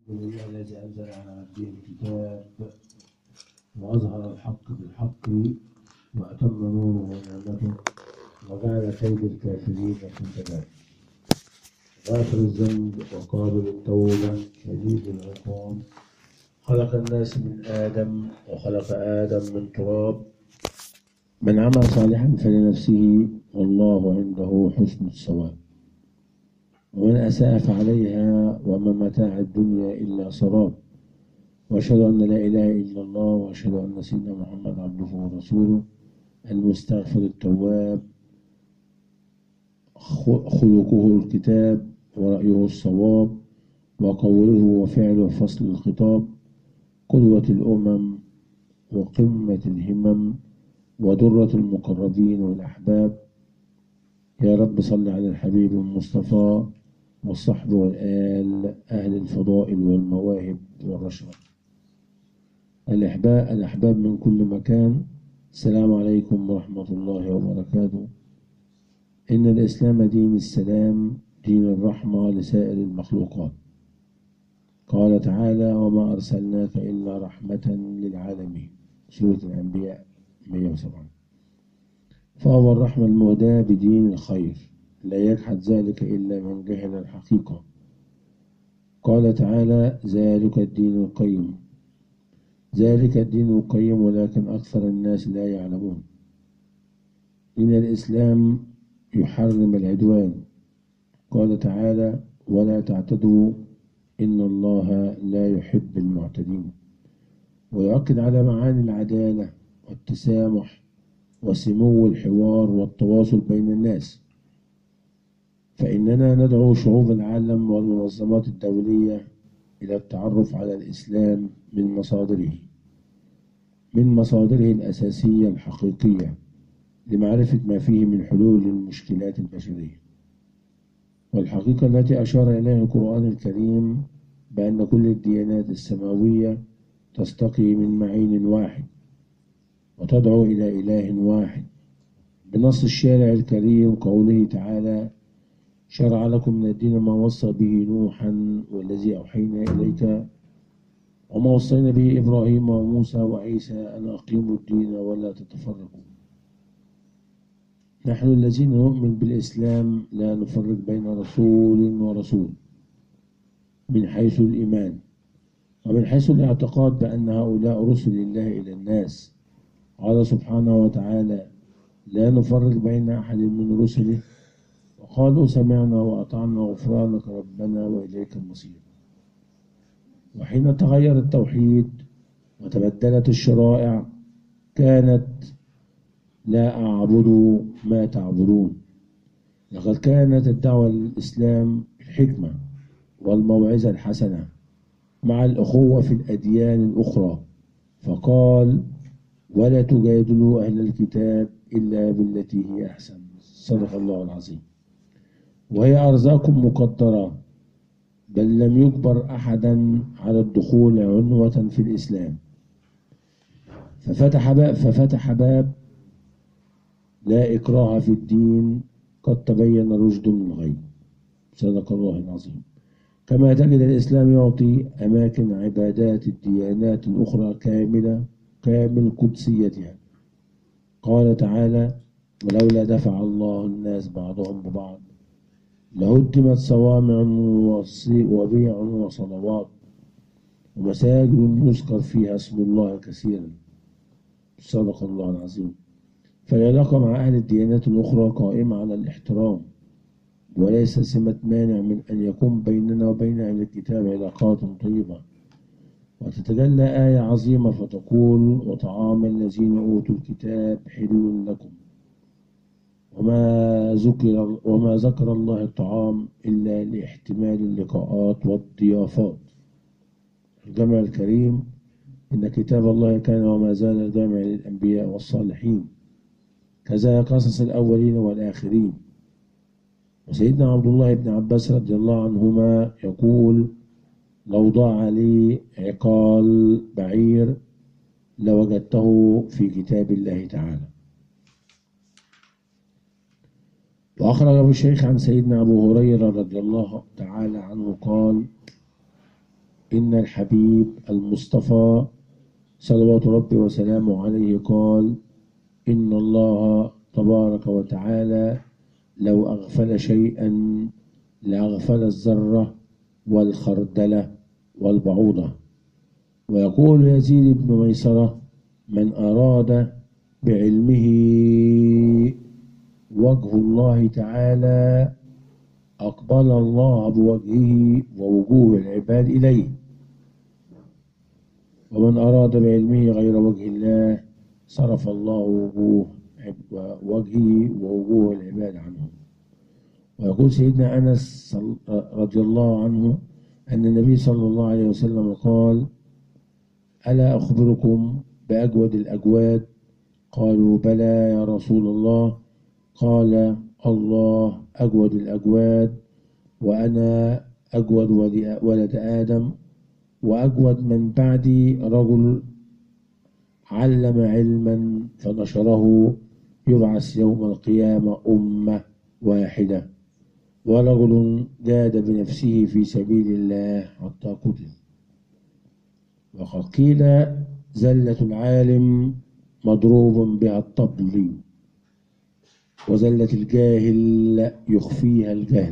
لله الذي أنزل على عبده الكتاب وأظهر الحق بالحق وأتم نوره ونعمته وجعل كيد الكافرين في تباب غافر الذنب وقابل التوبة شديد العقاب خلق الناس من آدم وخلق آدم من تراب من عمل صالحا فلنفسه والله عنده حسن الثواب ومن أساء فعليها وما متاع الدنيا إلا سراب وأشهد أن لا إله إلا الله وأشهد أن سيدنا محمد عبده ورسوله المستغفر التواب خلقه الكتاب ورأيه الصواب وقوله وفعله فصل الخطاب قدوة الأمم وقمة الهمم ودرة المقربين والأحباب يا رب صل على الحبيب المصطفى والصحب والآل أهل الفضائل والمواهب والرشوة الأحباب الأحباب من كل مكان السلام عليكم ورحمة الله وبركاته إن الإسلام دين السلام دين الرحمة لسائر المخلوقات قال تعالى وما أرسلناك إلا رحمة للعالمين سورة الأنبياء 107 فهو الرحمة المهداة بدين الخير لا يجحد ذلك إلا من جهل الحقيقة قال تعالى ذلك الدين القيم ذلك الدين القيم ولكن أكثر الناس لا يعلمون إن الإسلام يحرم العدوان قال تعالى ولا تعتدوا إن الله لا يحب المعتدين ويؤكد على معاني العدالة والتسامح وسمو الحوار والتواصل بين الناس فإننا ندعو شعوب العالم والمنظمات الدولية إلى التعرف على الإسلام من مصادره من مصادره الأساسية الحقيقية لمعرفة ما فيه من حلول للمشكلات البشرية والحقيقة التي أشار إليها القرآن الكريم بأن كل الديانات السماوية تستقي من معين واحد وتدعو إلى إله واحد بنص الشارع الكريم قوله تعالى شرع لكم من الدين ما وصى به نوحا والذي أوحينا إليك وما وصينا به إبراهيم وموسى وعيسى أن أقيموا الدين ولا تتفرقوا نحن الذين نؤمن بالإسلام لا نفرق بين رسول ورسول من حيث الإيمان ومن حيث الاعتقاد بأن هؤلاء رسل الله إلى الناس قال سبحانه وتعالى لا نفرق بين أحد من رسله وقالوا سمعنا وأطعنا غفرانك ربنا وإليك المصير وحين تغير التوحيد وتبدلت الشرائع كانت لا أعبد ما تعبدون لقد كانت الدعوة للإسلام الحكمة والموعظة الحسنة مع الأخوة في الأديان الأخرى فقال ولا تجادلوا أهل الكتاب إلا بالتي هي أحسن صدق الله العظيم وهي أرزاق مقدرة بل لم يجبر أحدا على الدخول عنوة في الإسلام ففتح باب ففتح باب لا إكراه في الدين قد تبين الرشد من الغي صدق الله العظيم كما تجد الإسلام يعطي أماكن عبادات الديانات الأخرى كاملة كامل قدسيتها قال تعالى ولولا دفع الله الناس بعضهم ببعض لهدمت صوامع وبيع وصلوات ومساجد يذكر فيها اسم الله كثيرا صدق الله العظيم فالعلاقة مع أهل الديانات الأخرى قائمة على الاحترام وليس سمة مانع من أن يكون بيننا وبين أهل الكتاب علاقات طيبة وتتجلى آية عظيمة فتقول وطعام الذين أوتوا الكتاب حل لكم وما ذكر وما ذكر الله الطعام إلا لاحتمال اللقاءات والضيافات الجمع الكريم إن كتاب الله كان وما زال جامع للأنبياء والصالحين كذا قصص الأولين والآخرين وسيدنا عبد الله بن عباس رضي الله عنهما يقول لو ضاع لي عقال بعير لوجدته في كتاب الله تعالى وأخرج أبو الشيخ عن سيدنا أبو هريرة رضي الله تعالى عنه قال إن الحبيب المصطفى صلوات ربي وسلامه عليه قال إن الله تبارك وتعالى لو أغفل شيئا لأغفل الذرة والخردلة والبعوضة ويقول يزيد بن ميسرة من أراد بعلمه وجه الله تعالى أقبل الله بوجهه ووجوه العباد إليه ومن أراد بعلمه غير وجه الله صرف الله وجوه وجهه ووجوه العباد عنه ويقول سيدنا أنس رضي الله عنه أن النبي صلى الله عليه وسلم قال ألا أخبركم بأجود الأجواد قالوا بلى يا رسول الله قال الله أجود الأجواد وأنا أجود ولد آدم وأجود من بعدي رجل علم علما فنشره يبعث يوم القيامة أمة واحدة ورجل جاد بنفسه في سبيل الله حتى قتل وقد قيل زلة العالم مضروب بها الطبل وزلة الجاهل يخفيها الجهل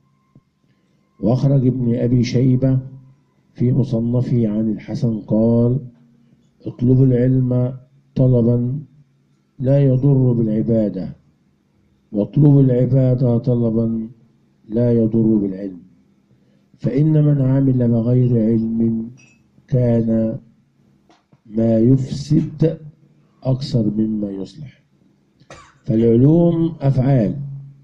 وأخرج ابن أبي شيبة في مصنفه عن الحسن قال اطلبوا العلم طلبا لا يضر بالعبادة واطلبوا العبادة طلبا لا يضر بالعلم فإن من عمل بغير علم كان ما يفسد أكثر مما يصلح فالعلوم أفعال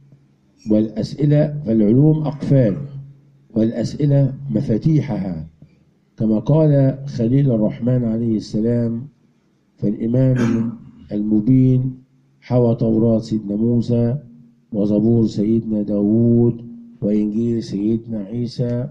والأسئلة فالعلوم أقفال والأسئلة مفاتيحها كما قال خليل الرحمن عليه السلام فالإمام المبين حوى توراة سيدنا موسى وزبور سيدنا داود وإنجيل سيدنا عيسى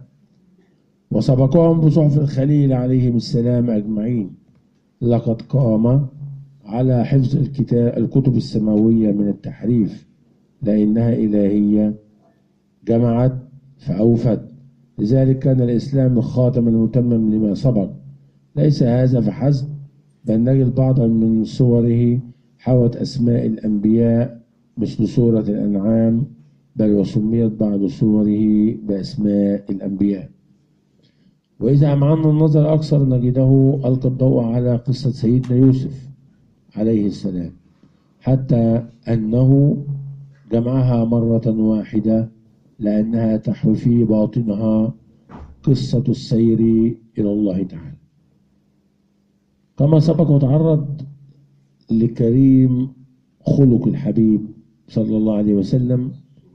وسبقهم بصحف الخليل عليهم السلام أجمعين لقد قام على حفظ الكتاب الكتب السماوية من التحريف لأنها إلهية جمعت فأوفت لذلك كان الإسلام الخاتم المتمم لما سبق ليس هذا فحسب بل نجد بعضا من صوره حوت أسماء الأنبياء مثل سورة الأنعام بل وسميت بعض صوره بأسماء الأنبياء وإذا أمعنا النظر أكثر نجده ألقى الضوء على قصة سيدنا يوسف عليه السلام حتى أنه جمعها مرة واحدة لأنها تحوي في باطنها قصة السير إلى الله تعالى كما سبق وتعرض لكريم خلق الحبيب صلى الله عليه وسلم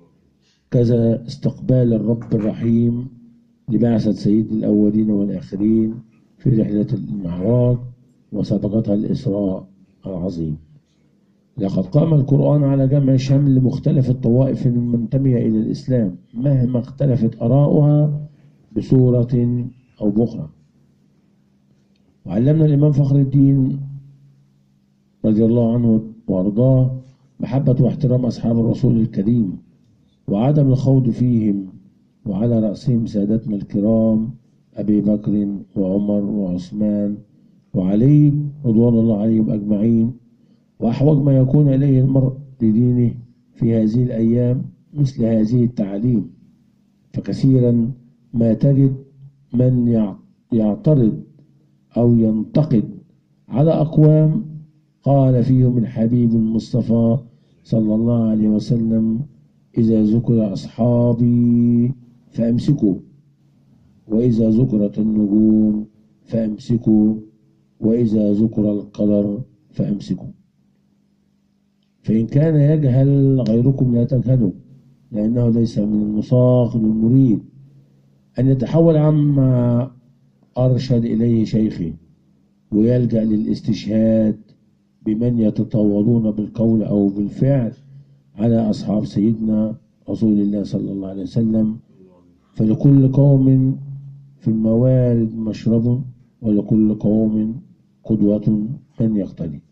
كذا استقبال الرب الرحيم لبعثة سيد الأولين والآخرين في رحلة المعراج وسبقتها الإسراء العظيم لقد قام القرآن على جمع شمل مختلف الطوائف المنتمية إلى الإسلام مهما اختلفت آراؤها بصورة أو بأخرى وعلمنا الإمام فخر الدين رضي الله عنه وأرضاه محبة واحترام أصحاب الرسول الكريم وعدم الخوض فيهم وعلى رأسهم سادتنا الكرام أبي بكر وعمر وعثمان وعلي رضوان الله عليهم أجمعين وأحوج ما يكون إليه المرء لدينه في هذه الأيام مثل هذه التعاليم فكثيرا ما تجد من يعترض أو ينتقد على أقوام قال فيهم الحبيب المصطفى صلى الله عليه وسلم إذا ذكر أصحابي فأمسكوا وإذا ذكرت النجوم فأمسكوا وإذا ذكر القدر فأمسكوا فإن كان يجهل غيركم لا تجهلوا لأنه ليس من المصاغ للمريد أن يتحول عما أرشد إليه شيخي ويلجأ للاستشهاد بمن يتطاولون بالقول أو بالفعل على أصحاب سيدنا رسول الله صلى الله عليه وسلم فلكل قوم في الموارد مشرب ولكل قوم قدوة من يقتدي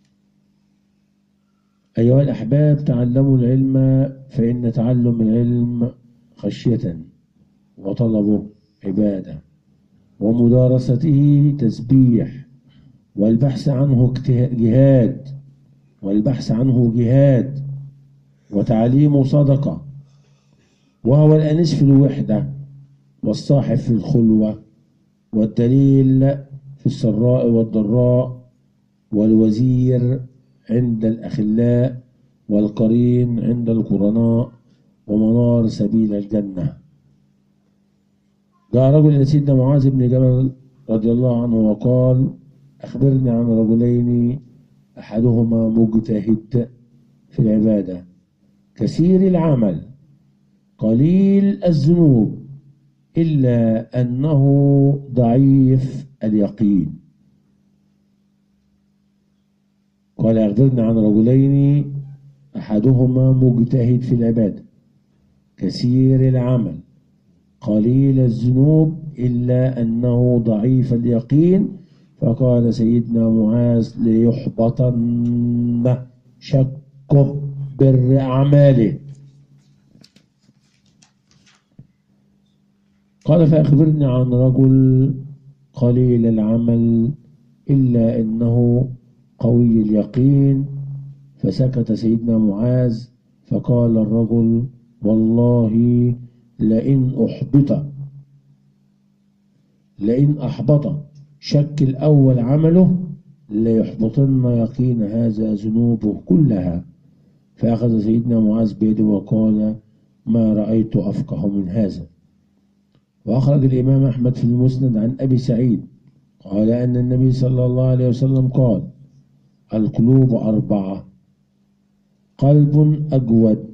أيها الأحباب تعلموا العلم فإن تعلم العلم خشية وطلبه عبادة ومدارسته تسبيح والبحث عنه جهاد والبحث عنه جهاد وتعليمه صدقة وهو الأنس في الوحدة والصاحب في الخلوة والدليل في السراء والضراء والوزير عند الأخلاء والقرين عند القرناء ومنار سبيل الجنة جاء رجل إلى سيدنا معاذ بن جبل رضي الله عنه وقال أخبرني عن رجلين أحدهما مجتهد في العبادة كثير العمل قليل الذنوب إلا أنه ضعيف اليقين قال أخبرني عن رجلين أحدهما مجتهد في العبادة كثير العمل قليل الذنوب إلا أنه ضعيف اليقين فقال سيدنا معاذ ليحبطن شكه بر أعماله قال فأخبرني عن رجل قليل العمل إلا أنه قوي اليقين فسكت سيدنا معاذ فقال الرجل والله لئن أحبط لئن أحبط شك الأول عمله ليحبطن يقين هذا ذنوبه كلها فأخذ سيدنا معاذ بيده وقال ما رأيت أفقه من هذا وأخرج الإمام أحمد في المسند عن أبي سعيد قال أن النبي صلى الله عليه وسلم قال القلوب أربعة قلب أجود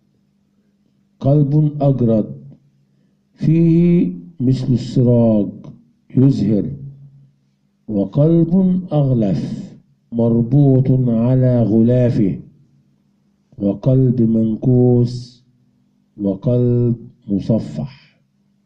قلب أجرد فيه مثل السراج يزهر وقلب أغلف مربوط على غلافه وقلب منكوس وقلب مصفح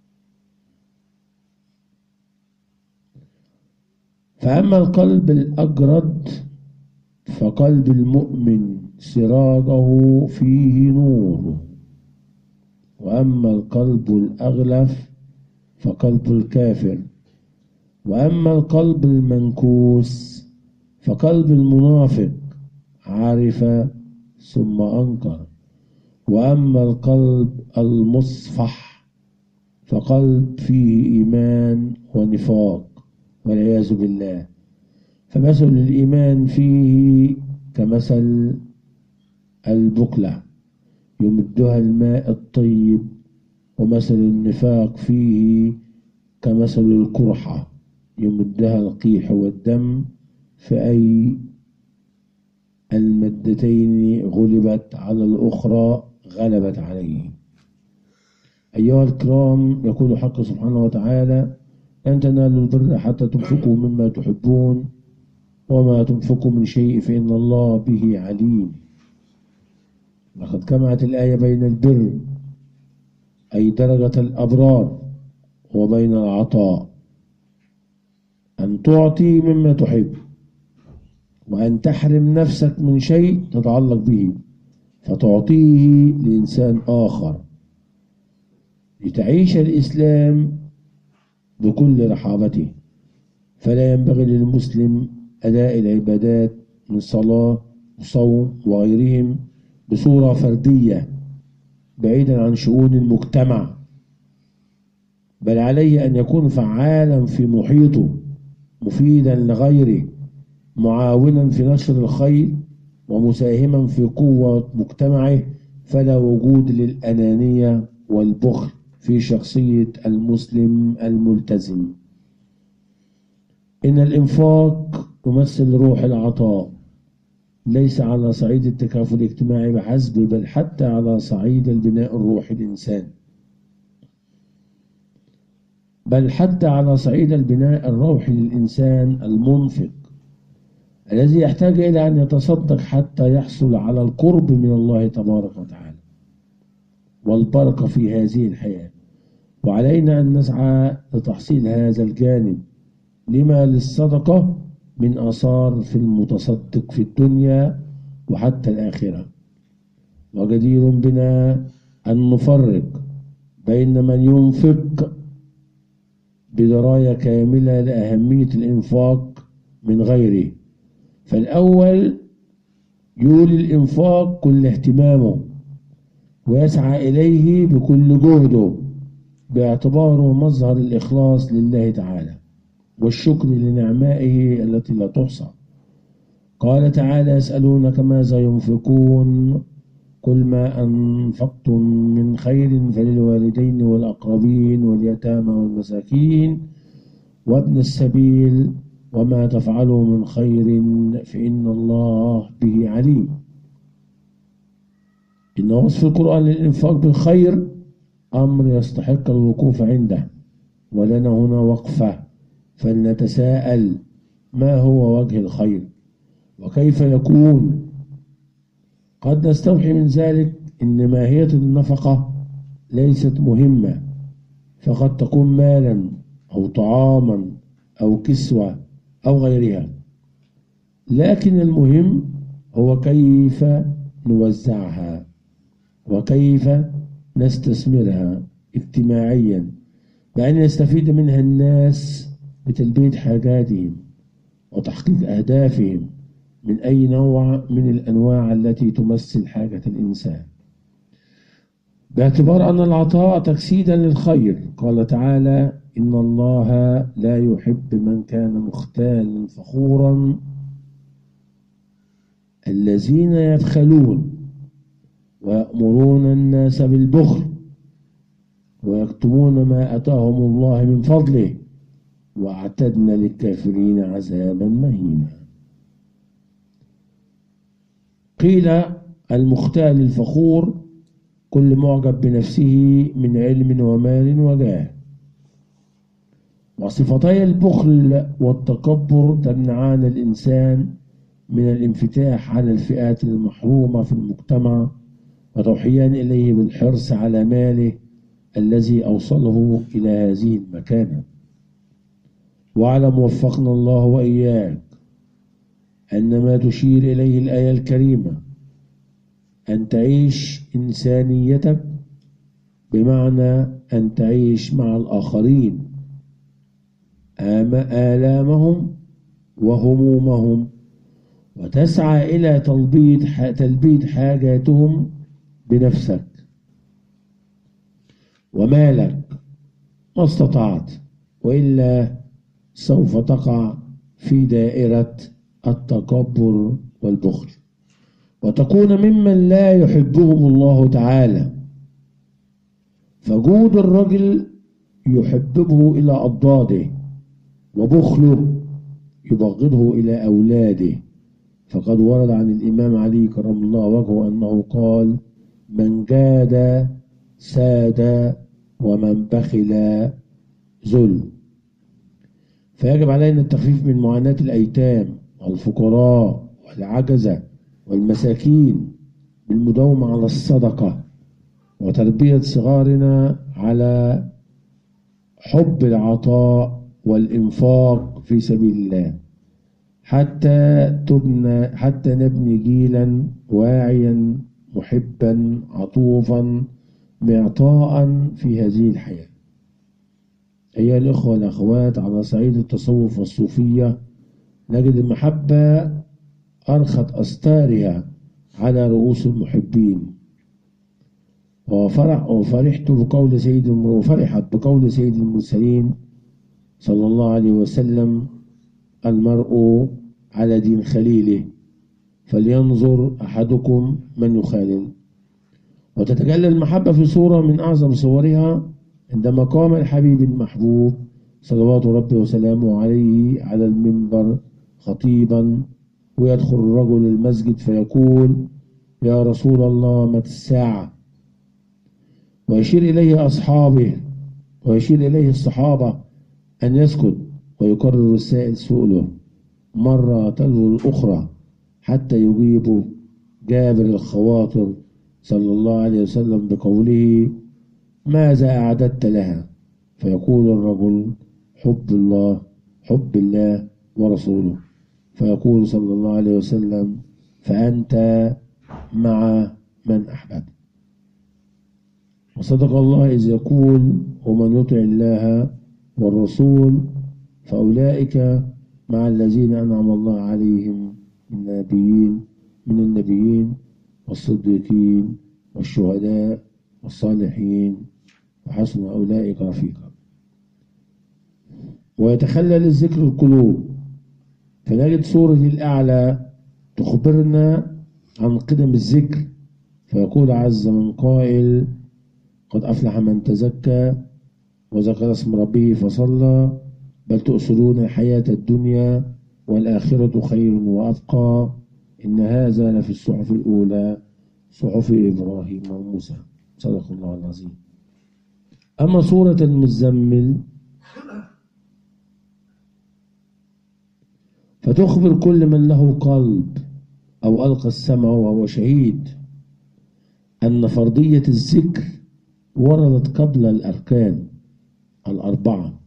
فأما القلب الأجرد فقلب المؤمن سراجه فيه نور وأما القلب الأغلف فقلب الكافر وأما القلب المنكوس فقلب المنافق عرف ثم أنكر وأما القلب المصفح فقلب فيه إيمان ونفاق والعياذ بالله فمثل الإيمان فيه كمثل البقلة يمدها الماء الطيب ومثل النفاق فيه كمثل القرحة يمدها القيح والدم فأي المادتين غلبت على الأخرى غلبت عليه أيها الكرام يقول حق سبحانه وتعالى لن تنالوا البر حتى تنفقوا مما تحبون وما تنفقوا من شيء فإن الله به عليم لقد جمعت الآية بين البر أي درجة الأبرار وبين العطاء أن تعطي مما تحب وأن تحرم نفسك من شيء تتعلق به فتعطيه لإنسان آخر لتعيش الإسلام بكل رحابته فلا ينبغي للمسلم أداء العبادات من صلاة وصوم وغيرهم بصورة فردية بعيدا عن شؤون المجتمع بل عليه أن يكون فعالا في محيطه مفيدا لغيره معاونا في نشر الخير ومساهما في قوة مجتمعه فلا وجود للأنانية والبخل في شخصية المسلم الملتزم إن الإنفاق يمثل روح العطاء ليس على صعيد التكافل الاجتماعي بحسب بل حتى على صعيد البناء الروحي الإنسان بل حتى على صعيد البناء الروحي للإنسان المنفق الذي يحتاج إلى أن يتصدق حتى يحصل على القرب من الله تبارك وتعالى والبركة في هذه الحياة وعلينا أن نسعى لتحصيل هذا الجانب لما للصدقة من آثار في المتصدق في الدنيا وحتى الآخرة وجدير بنا أن نفرق بين من ينفق بدراية كاملة لأهمية الإنفاق من غيره فالأول يولي الإنفاق كل اهتمامه ويسعى إليه بكل جهده باعتباره مظهر الإخلاص لله تعالى والشكر لنعمائه التي لا تحصى قال تعالى يسألونك ماذا ينفقون كل ما أنفقتم من خير فللوالدين والأقربين واليتامى والمساكين وابن السبيل وما تفعلوا من خير فإن الله به عليم إن وصف القرآن للإنفاق بالخير أمر يستحق الوقوف عنده ولنا هنا وقفة فلنتساءل ما هو وجه الخير وكيف يكون قد نستوحي من ذلك إن ماهية النفقة ليست مهمة فقد تكون مالا أو طعاما أو كسوة أو غيرها لكن المهم هو كيف نوزعها وكيف نستثمرها اجتماعيا بأن يستفيد منها الناس بتلبية حاجاتهم وتحقيق أهدافهم من أي نوع من الأنواع التي تمثل حاجة الإنسان باعتبار أن العطاء تجسيدا للخير قال تعالى إن الله لا يحب من كان مختالا فخورا الذين يبخلون ويأمرون الناس بالبخل ويكتمون ما أتاهم الله من فضله واعتدنا للكافرين عذابا مهينا قيل المختال الفخور كل معجب بنفسه من علم ومال وجاه وصفتي البخل والتكبر تمنعان الإنسان من الانفتاح على الفئات المحرومة في المجتمع وتوحيان إليه بالحرص على ماله الذي أوصله إلى هذه المكانة واعلم وفقنا الله وإياك أن ما تشير إليه الآية الكريمة أن تعيش إنسانيتك بمعنى أن تعيش مع الآخرين آلامهم وهمومهم وتسعى إلى تلبية تلبية حاجاتهم بنفسك ومالك ما استطعت وإلا سوف تقع في دائرة التكبر والبخل وتكون ممن لا يحبهم الله تعالى فجود الرجل يحببه إلى أضداده وبخله يبغضه إلى أولاده فقد ورد عن الإمام علي كرم الله وجهه أنه قال من جاد ساد ومن بخل ذل فيجب علينا التخفيف من معاناة الأيتام والفقراء والعجزة والمساكين بالمداومة على الصدقة وتربية صغارنا على حب العطاء والإنفاق في سبيل الله حتى تبنى حتى نبني جيلا واعيا محبا عطوفا معطاء في هذه الحياة أيها الإخوة والأخوات على صعيد التصوف والصوفية نجد المحبة أرخت أستارها على رؤوس المحبين وفرح وفرحت بقول سيد وفرحت بقول سيد المرسلين صلى الله عليه وسلم المرء على دين خليله فلينظر أحدكم من يخالل وتتجلى المحبة في صورة من أعظم صورها عندما قام الحبيب المحبوب صلوات ربي وسلامه عليه على المنبر خطيبا ويدخل الرجل المسجد فيقول يا رسول الله متى الساعة ويشير إليه أصحابه ويشير إليه الصحابة أن يسكت ويكرر السائل سؤله مرة تلو الأخرى حتى يجيب جابر الخواطر صلى الله عليه وسلم بقوله ماذا أعددت لها فيقول الرجل حب الله حب الله ورسوله فيقول صلى الله عليه وسلم فأنت مع من أحببت وصدق الله إذ يقول ومن يطع الله والرسول فأولئك مع الذين أنعم الله عليهم من النبيين من النبيين والصديقين والشهداء والصالحين وحسن أولئك رفيقا ويتخلل الذكر القلوب فنجد سورة الأعلى تخبرنا عن قدم الذكر فيقول عز من قائل قد أفلح من تزكى وذكر اسم ربه فصلى بل تؤثرون الحياة الدنيا والآخرة خير وأبقى إن هذا لفي الصحف الأولى صحف إبراهيم وموسى صدق الله العظيم أما سورة المزمل فتخبر كل من له قلب أو ألقى السمع وهو شهيد أن فرضية الذكر وردت قبل الأركان الأربعة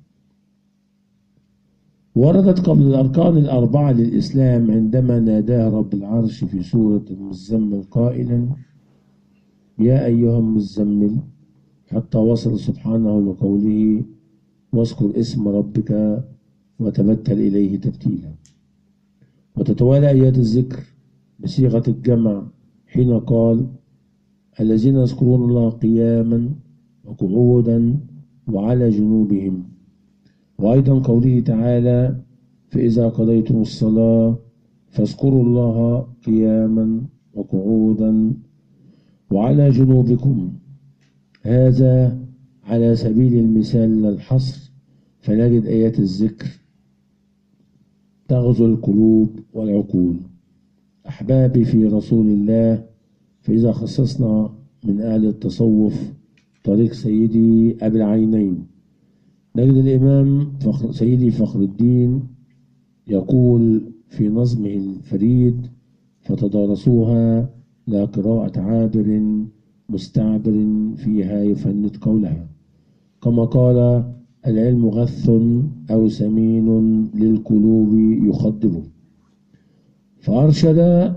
وردت قبل الأركان الأربعة للإسلام عندما ناداه رب العرش في سورة المزمل قائلا يا أيها المزمل حتى وصل سبحانه لقوله واذكر اسم ربك وتبتل إليه تبتيلا وتتوالى آيات الذكر بصيغة الجمع حين قال الذين يذكرون الله قياما وقعودا وعلى جنوبهم وأيضا قوله تعالى فإذا قضيتم الصلاة فاذكروا الله قياما وقعودا وعلى جنوبكم هذا على سبيل المثال للحصر فنجد آيات الذكر تغزو القلوب والعقول أحبابي في رسول الله فإذا خصصنا من أهل التصوف طريق سيدي أبي العينين نجد الإمام فخر سيدي فخر الدين يقول في نظمه الفريد فتدارسوها لا قراءة عابر مستعبر فيها يفند قولها كما قال العلم غث أو سمين للقلوب يخضب فأرشد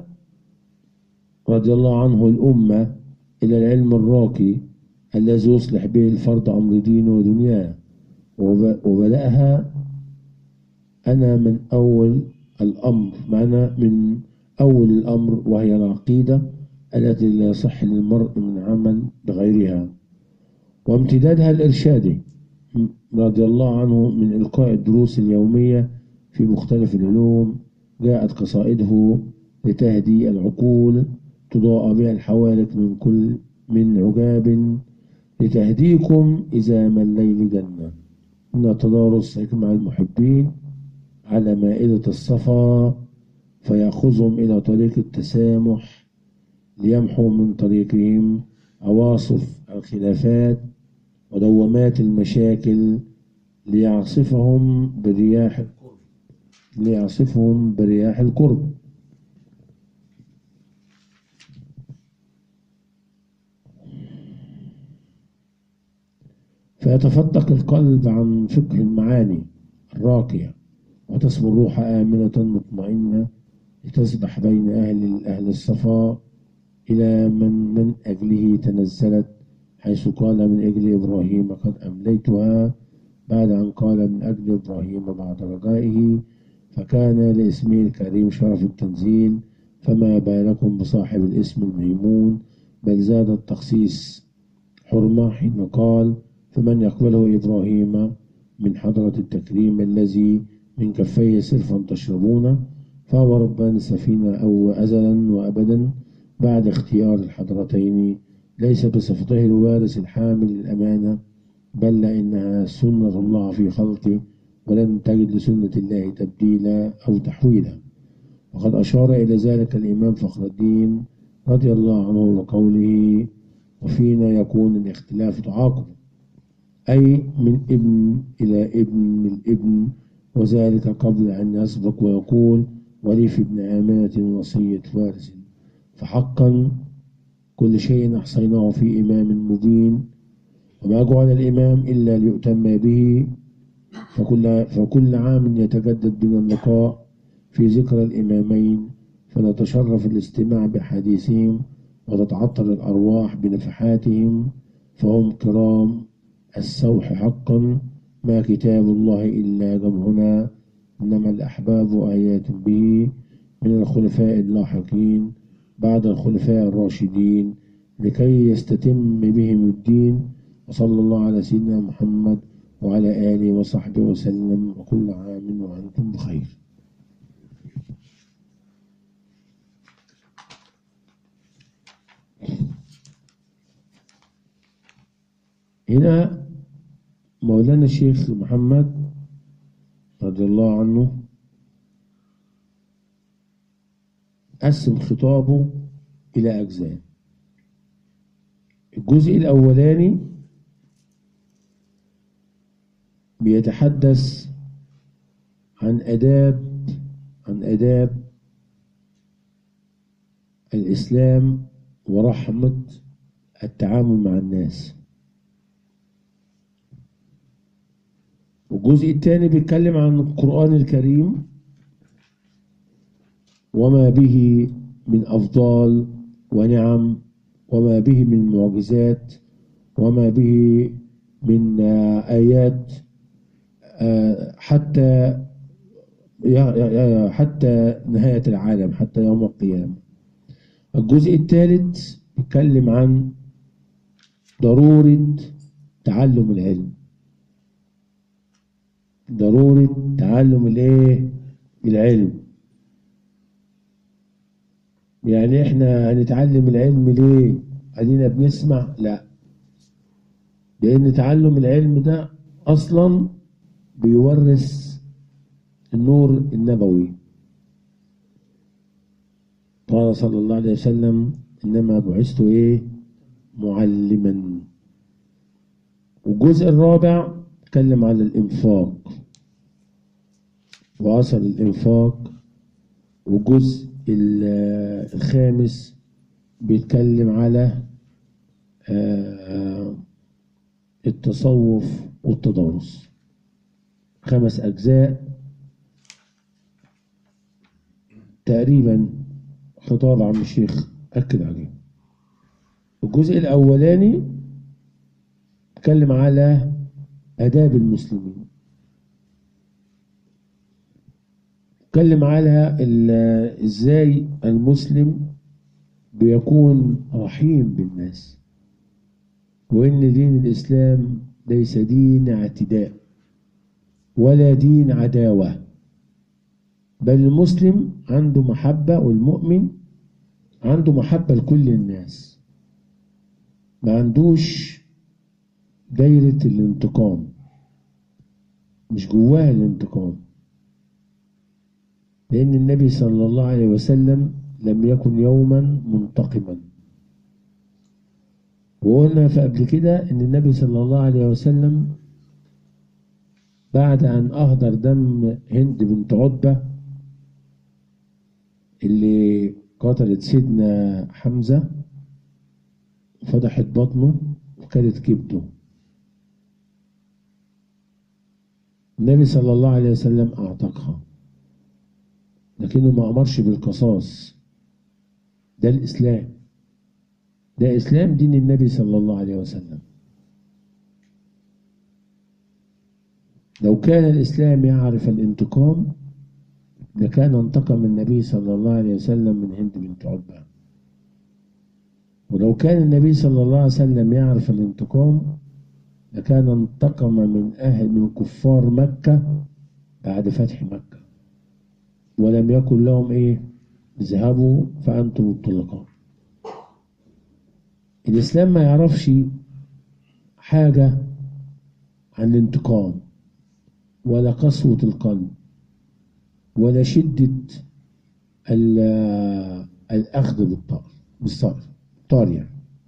رضي الله عنه الأمة إلى العلم الراقي الذي يصلح به الفرد أمر دينه ودنياه وبدأها أنا من أول الأمر معنى من أول الأمر وهي العقيدة التي لا يصح للمرء من عمل بغيرها وامتدادها الإرشادي رضي الله عنه من إلقاء الدروس اليومية في مختلف العلوم جاءت قصائده لتهدي العقول تضاء بها الحوالك من كل من عجاب لتهديكم إذا ما الليل جنة إن تدارس مع المحبين على مائدة الصفا فيأخذهم إلى طريق التسامح ليمحوا من طريقهم عواصف الخلافات ودوامات المشاكل ليعصفهم برياح القرب ليعصفهم برياح القرب فيتفتق القلب عن فقه المعاني الراقية وتسمو الروح آمنة مطمئنة لتسبح بين أهل أهل الصفاء إلى من من أجله تنزلت حيث قال من أجل إبراهيم قد أمليتها بعد أن قال من أجل إبراهيم بعد رجائه فكان لاسمه الكريم شرف التنزيل فما بالكم بصاحب الاسم الميمون بل زاد التخصيص حرمة حين قال فمن يقبله إبراهيم من حضرة التكريم الذي من كفيه سرفا تشربون فهو ربان السفينة أو أزلا وأبدا بعد اختيار الحضرتين ليس بصفته الوارث الحامل للأمانة بل لأنها سنة الله في خلقه ولن تجد لسنة الله تبديلا أو تحويلا وقد أشار إلى ذلك الإمام فخر الدين رضي الله عنه وقوله وفينا يكون الاختلاف تعاقب أي من ابن إلى ابن الابن وذلك قبل أن يسبق ويقول ولي في ابن آمنة وصية وارث فحقا كل شيء أحصيناه في إمام مبين وما جعل الإمام إلا ليؤتم به فكل, فكل عام يتجدد بنا اللقاء في ذكرى الإمامين فنتشرف الاستماع بحديثهم وتتعطر الأرواح بنفحاتهم فهم كرام السوح حقا ما كتاب الله إلا جمعنا إنما الأحباب آيات به من الخلفاء اللاحقين بعد الخلفاء الراشدين لكي يستتم بهم الدين وصلى الله على سيدنا محمد وعلى آله وصحبه وسلم وكل عام وأنتم بخير هنا مولانا الشيخ محمد رضي الله عنه قسم خطابه إلى أجزاء الجزء الأولاني بيتحدث عن آداب عن آداب الإسلام ورحمة التعامل مع الناس والجزء الثاني بيتكلم عن القرآن الكريم وما به من أفضال ونعم وما به من معجزات وما به من آيات حتى حتى نهاية العالم حتى يوم القيامة الجزء الثالث بيتكلم عن ضرورة تعلم العلم ضرورة تعلم الايه العلم يعني احنا هنتعلم العلم ليه ادينا بنسمع لا لان تعلم العلم ده اصلا بيورث النور النبوي قال صلى الله عليه وسلم انما بعثت ايه معلما والجزء الرابع اتكلم على الانفاق واثر الانفاق والجزء الخامس بيتكلم على التصوف والتدارس خمس أجزاء تقريبا خطاب عم الشيخ أكد عليه الجزء الأولاني اتكلم على آداب المسلمين اتكلم على ازاي المسلم بيكون رحيم بالناس وان دين الاسلام ليس دين اعتداء ولا دين عداوه بل المسلم عنده محبه والمؤمن عنده محبه لكل الناس ما عندوش دايره الانتقام مش جواها الانتقام لأن النبي صلى الله عليه وسلم لم يكن يوما منتقما وقلنا في قبل كده ان النبي صلى الله عليه وسلم بعد ان اهدر دم هند بنت عتبة اللي قتلت سيدنا حمزة فتحت بطنه وكانت كبده النبي صلى الله عليه وسلم اعتقها لكنه ما أمرش بالقصاص ده الإسلام ده إسلام دين النبي صلى الله عليه وسلم لو كان الإسلام يعرف الانتقام لكان انتقم النبي صلى الله عليه وسلم من هند بنت عتبة ولو كان النبي صلى الله عليه وسلم يعرف الانتقام لكان انتقم من أهل من كفار مكة بعد فتح مكة ولم يكن لهم ايه اذهبوا فانتم الطلقاء الاسلام ما يعرفش حاجة عن الانتقام ولا قسوة القلب ولا شدة الأخذ بالطار بالصار طار يعني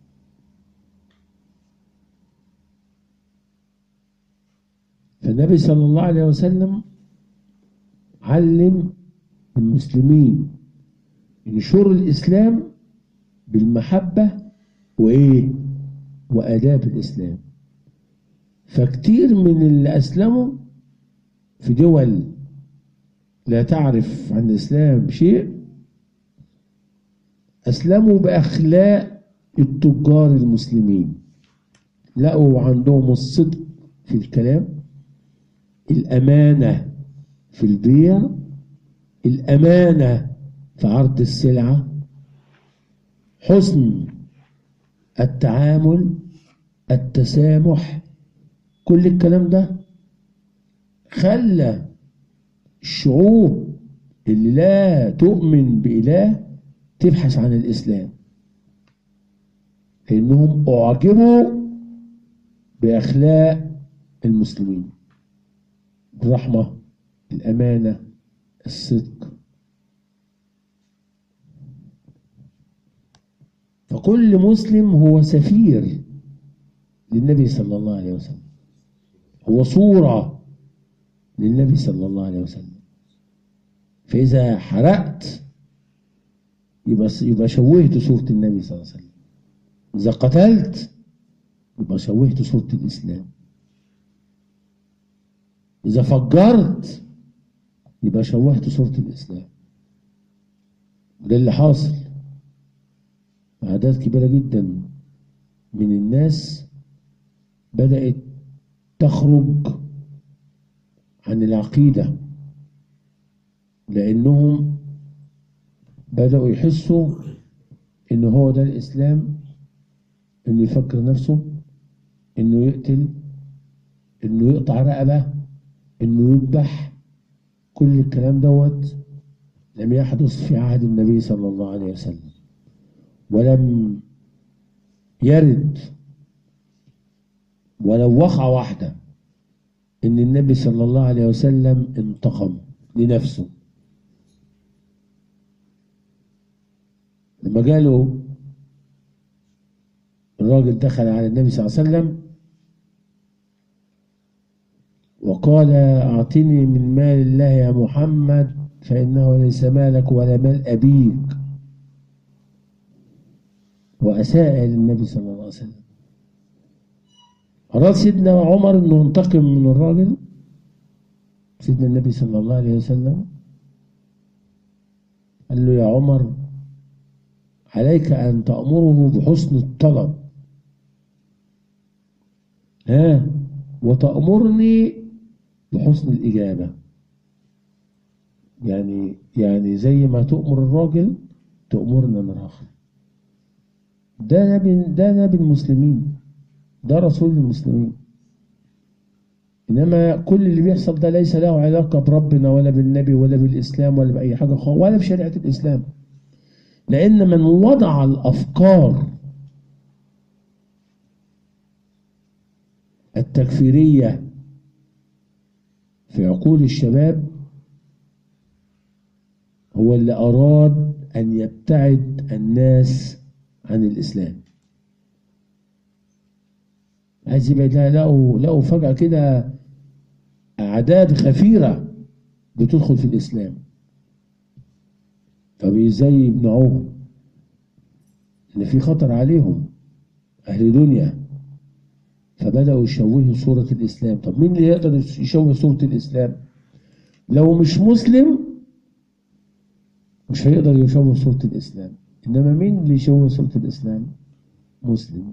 فالنبي صلى الله عليه وسلم علم المسلمين ينشروا الإسلام بالمحبة وإيه وآداب الإسلام فكتير من اللي أسلموا في دول لا تعرف عن الإسلام شيء أسلموا بأخلاق التجار المسلمين لقوا عندهم الصدق في الكلام الأمانة في البيع الأمانة في عرض السلعة حسن التعامل التسامح كل الكلام ده خلى الشعوب اللي لا تؤمن بإله تبحث عن الإسلام لأنهم أعجبوا بأخلاق المسلمين الرحمة الأمانة الصدق فكل مسلم هو سفير للنبي صلى الله عليه وسلم هو صورة للنبي صلى الله عليه وسلم فإذا حرقت يبقى يبقى شوهت صورة النبي صلى الله عليه وسلم إذا قتلت يبقى شوهت صورة الإسلام إذا فجرت يبقى شوهت صورة الإسلام ده اللي حاصل أعداد كبيرة جدا من الناس بدأت تخرج عن العقيدة لأنهم بدأوا يحسوا إن هو ده الإسلام إنه يفكر نفسه إنه يقتل إنه يقطع رقبة إنه يذبح كل الكلام دوت لم يحدث في عهد النبي صلى الله عليه وسلم ولم يرد ولو وقع واحدة إن النبي صلى الله عليه وسلم انتقم لنفسه لما جاله الراجل دخل على النبي صلى الله عليه وسلم وقال أعطني من مال الله يا محمد فإنه ليس مالك ولا مال أبيك وأساء للنبي صلى الله عليه وسلم أراد سيدنا عمر أنه ينتقم من الراجل سيدنا النبي صلى الله عليه وسلم قال له يا عمر عليك أن تأمره بحسن الطلب ها وتأمرني بحسن الإجابة يعني يعني زي ما تؤمر الراجل تأمرنا الآخر ده نبي ده نبي المسلمين ده رسول المسلمين إنما كل اللي بيحصل ده ليس له علاقة بربنا ولا بالنبي ولا بالإسلام ولا بأي حاجة خالص ولا بشريعة الإسلام لأن من وضع الأفكار التكفيرية في عقول الشباب هو اللي أراد أن يبتعد الناس عن الإسلام عايز يبعد لقوا لقوا فجأة كده أعداد غفيرة بتدخل في الإسلام فبإزاي يمنعوهم إن في خطر عليهم أهل دنيا فبدأوا يشوهوا صورة الإسلام طب مين اللي يقدر يشوه صورة الإسلام لو مش مسلم مش هيقدر يشوه صورة الإسلام إنما مين اللي يشوه صورة الإسلام مسلم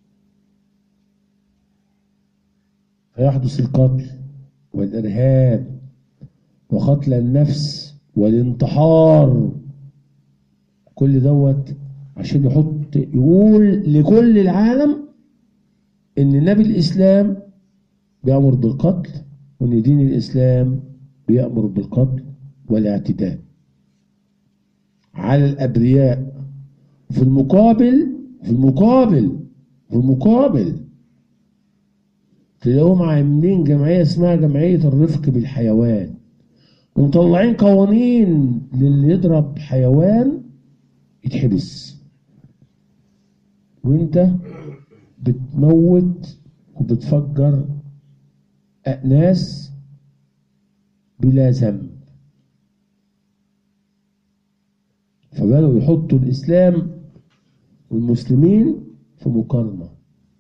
فيحدث القتل والإرهاب وقتل النفس والانتحار كل دوت عشان يحط يقول لكل العالم ان نبي الاسلام بيامر بالقتل وان دين الاسلام بيامر بالقتل والاعتداء على الابرياء في المقابل في المقابل في المقابل تلاقيهم عاملين جمعيه اسمها جمعيه الرفق بالحيوان ومطلعين قوانين للي يضرب حيوان يتحبس وانت بتموت وبتفجر ناس بلا ذنب فبدأوا يحطوا الإسلام والمسلمين في مقارنة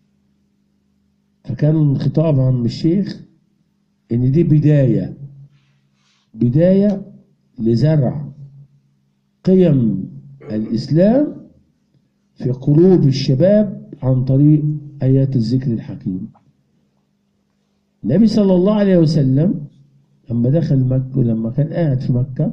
فكان خطاب عن الشيخ إن دي بداية بداية لزرع قيم الإسلام في قلوب الشباب عن طريق آيات الذكر الحكيم النبي صلى الله عليه وسلم أما دخل مكة لما كان قاعد في مكة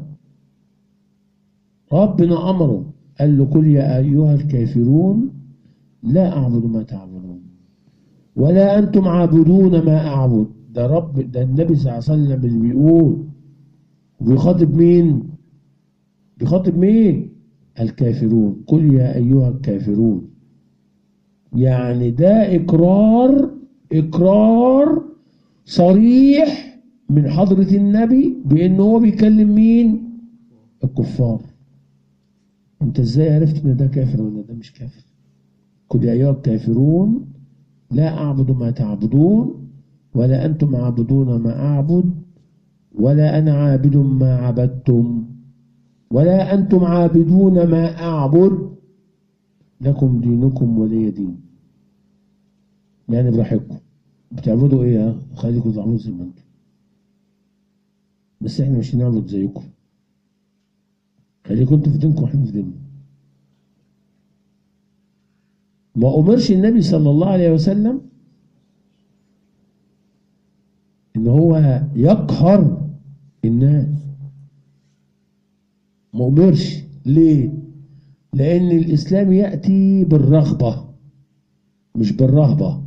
ربنا أمره قال له قل يا أيها الكافرون لا أعبد ما تعبدون ولا أنتم عابدون ما أعبد ده رب ده النبي صلى الله عليه وسلم اللي بيقول بيخاطب مين؟ بيخاطب مين؟ الكافرون قل يا أيها الكافرون يعني ده إقرار إقرار صريح من حضرة النبي بأنه هو بيكلم مين؟ الكفار أنت إزاي عرفت إن ده كافر ولا ده مش كافر؟ قل يا أيها الكافرون لا أعبد ما تعبدون ولا أنتم عابدون ما أعبد ولا أنا عابد ما عبدتم ولا أنتم عابدون ما أعبد لكم دينكم ولي دين يعني براحتكم بتعبدوا ايه خليكم تعبدوا زي ما انتم بس احنا مش هنعبد زيكم خليكم انتوا في دينكم واحنا في ديننا ما أمرش النبي صلى الله عليه وسلم إن هو يقهر الناس ما أمرش ليه؟ لأن الإسلام يأتي بالرغبة مش بالرهبة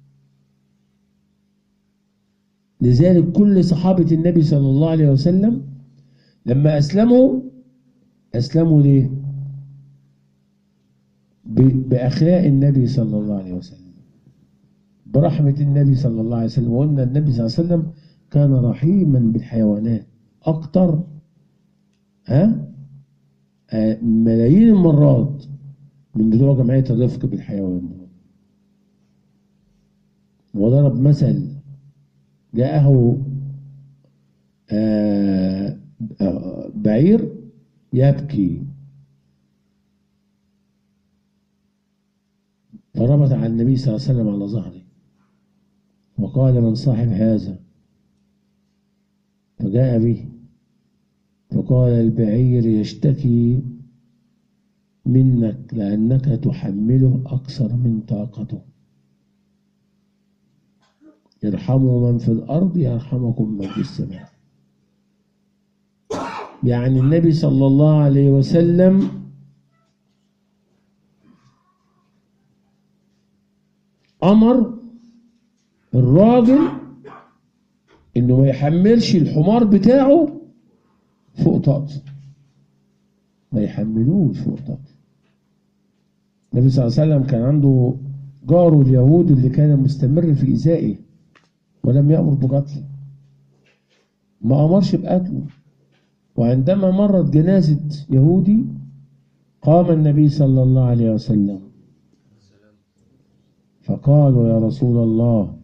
لذلك كل صحابة النبي صلى الله عليه وسلم لما أسلموا أسلموا ليه؟ بأخلاق النبي صلى الله عليه وسلم برحمة النبي صلى الله عليه وسلم وقلنا النبي صلى الله عليه وسلم كان رحيما بالحيوانات أكتر ها آه ملايين المرات من بتوع جمعية الرفق بالحيوان وضرب مثل جاءه آه آه بعير يبكي فربط على النبي صلى الله عليه وسلم على ظهره وقال من صاحب هذا فجاء به فقال البعير يشتكي منك لأنك تحمله أكثر من طاقته ارحموا من في الأرض يرحمكم من في السماء يعني النبي صلى الله عليه وسلم أمر الراجل إنه ما يحملش الحمار بتاعه فوق طاقته ما يحملوش فوق طاقته النبي صلى الله عليه وسلم كان عنده جاره اليهود اللي كان مستمر في إيذائه ولم يأمر بقتله ما أمرش بقتله وعندما مرت جنازة يهودي قام النبي صلى الله عليه وسلم فقالوا يا رسول الله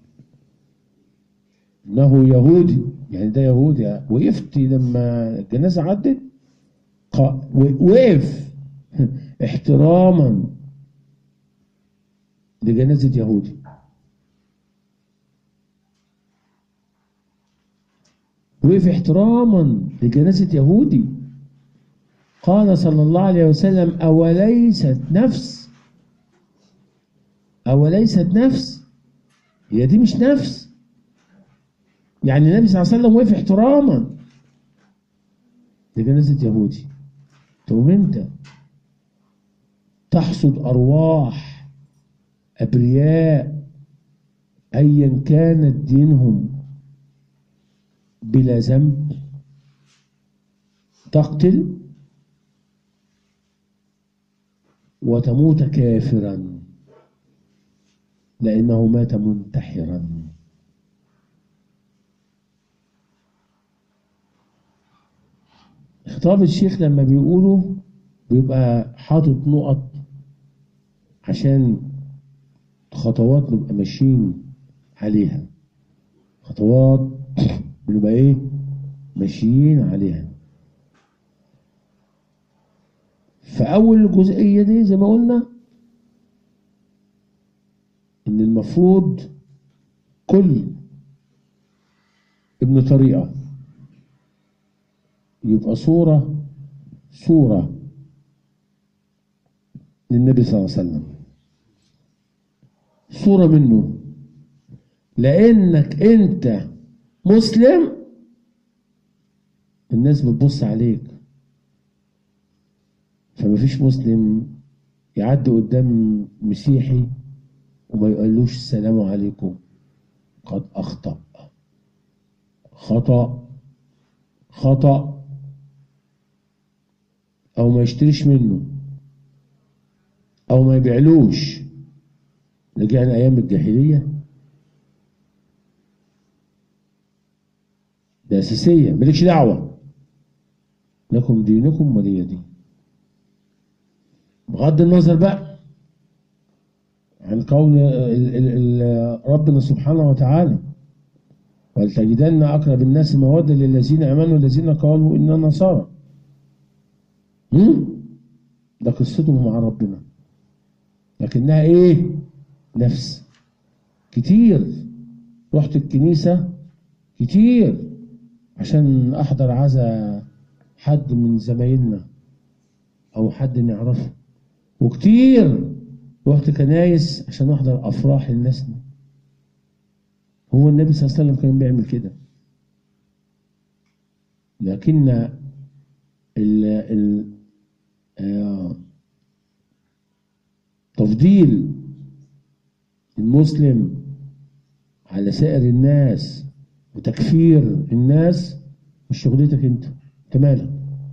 انه يهودي يعني ده يهودي وقفت لما الجنازه عدت وقف احتراما لجنازه يهودي وقف احتراما لجنازه يهودي قال صلى الله عليه وسلم اوليست نفس أوليست نفس هي دي مش نفس يعني النبي صلى الله عليه وسلم وقف احتراما لجنازة يهودي تقوم انت تحصد أرواح أبرياء أيا كانت دينهم بلا ذنب تقتل وتموت كافرا لأنه مات منتحرا خطاب الشيخ لما بيقوله بيبقى حاطط نقط عشان خطوات نبقى ماشيين عليها خطوات بنبقى ايه ماشيين عليها فأول الجزئية دي زي ما قلنا إن المفروض كل ابن طريقة يبقى صورة صورة للنبي صلى الله عليه وسلم صورة منه لأنك أنت مسلم الناس بتبص عليك فما فيش مسلم يعدي قدام مسيحي وما يقولوش السلام عليكم قد أخطأ خطأ خطأ أو ما يشتريش منه أو ما يبيعلوش رجعنا أيام الجاهلية ده أساسية مالكش دعوة لكم دينكم ولي دين بغض النظر بقى عن قول ال- ال- ال- ربنا سبحانه وتعالى ولتجدن أقرب الناس مودة للذين آمنوا الذين قالوا إننا نصارى هم؟ ده قصتهم مع ربنا لكنها إيه؟ نفس كتير رحت الكنيسة كتير عشان أحضر عزا حد من زمايلنا أو حد نعرفه وكتير رحت كنايس عشان أحضر أفراح الناس هو النبي صلى الله عليه وسلم كان بيعمل كده لكن ال ال آه، تفضيل المسلم على سائر الناس وتكفير الناس مش شغلتك انت انت مالك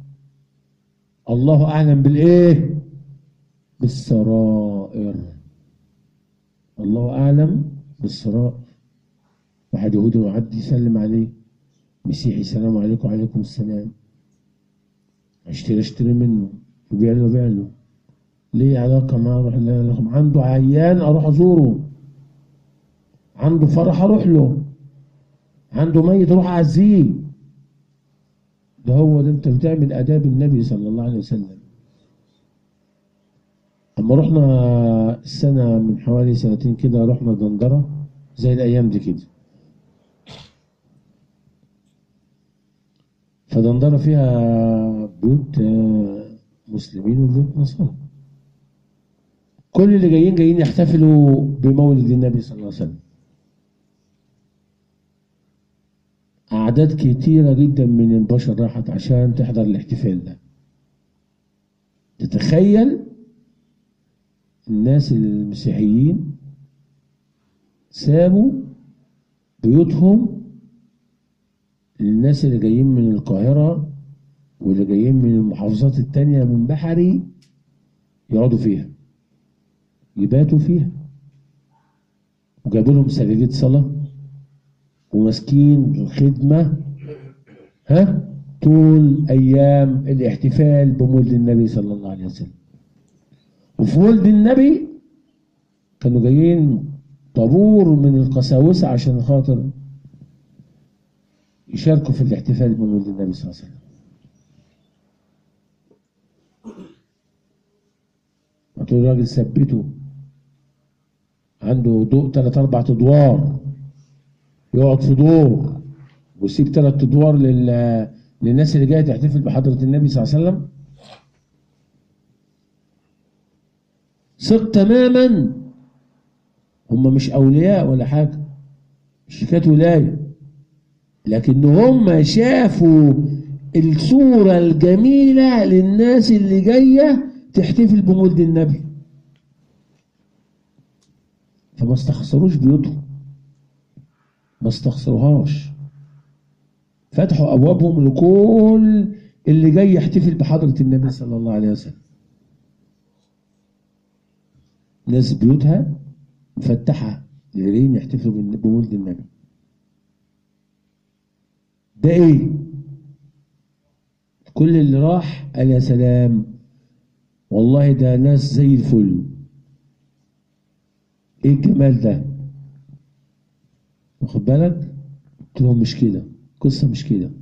الله اعلم بالايه بالسرائر الله اعلم بالسرائر واحد يهودي معدي يسلم عليه مسيحي السلام عليكم وعليكم السلام اشتري اشتري منه يبيع له بيع له ليه علاقه معاه اروح لا لكم عنده عيان اروح ازوره عنده فرح اروح له عنده ميت اروح اعزيه ده هو ده انت بتعمل اداب النبي صلى الله عليه وسلم اما رحنا السنه من حوالي سنتين كده رحنا دندره زي الايام دي كده فدندره فيها بيوت آه، مسلمين وبيوت نصارى كل اللي جايين جايين يحتفلوا بمولد النبي صلى الله عليه وسلم أعداد كتيرة جدا من البشر راحت عشان تحضر الاحتفال ده تتخيل الناس المسيحيين سابوا بيوتهم للناس اللي جايين من القاهرة واللي جايين من المحافظات التانية من بحري يقعدوا فيها يباتوا فيها وجابوا لهم سجاجيد صلاة وماسكين الخدمة ها طول أيام الاحتفال بمولد النبي صلى الله عليه وسلم وفي مولد النبي كانوا جايين طابور من القساوسة عشان خاطر يشاركوا في الاحتفال بمولد النبي صلى الله عليه وسلم هتقول الراجل ثبته عنده ضوء ثلاث اربع ادوار يقعد في دور ويسيب ثلاث ادوار لل... للناس اللي جايه تحتفل بحضره النبي صلى الله عليه وسلم ثق تماما هم مش اولياء ولا حاجه مش حكايه ولايه لكن هم شافوا الصوره الجميله للناس اللي جايه تحتفل بمولد النبي فما استخسروش بيوتهم ما استخسروهاش فتحوا ابوابهم لكل اللي جاي يحتفل بحضره النبي صلى الله عليه وسلم ناس بيوتها مفتحه اللي جايين يحتفلوا بالن- بمولد النبي ده ايه كل اللي راح قال يا سلام والله ده ناس زي الفل ايه الجمال ده واخد بالك قلت لهم مش كده القصه مش كده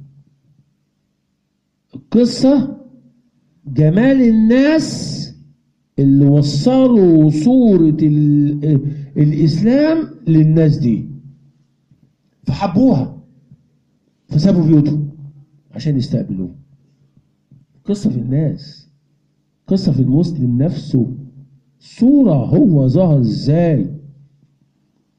القصه جمال الناس اللي وصلوا صورة ال- الإسلام للناس دي فحبوها فسابوا بيوتهم عشان يستقبلوه قصة في الناس قصة في المسلم نفسه صورة هو ظهر ازاي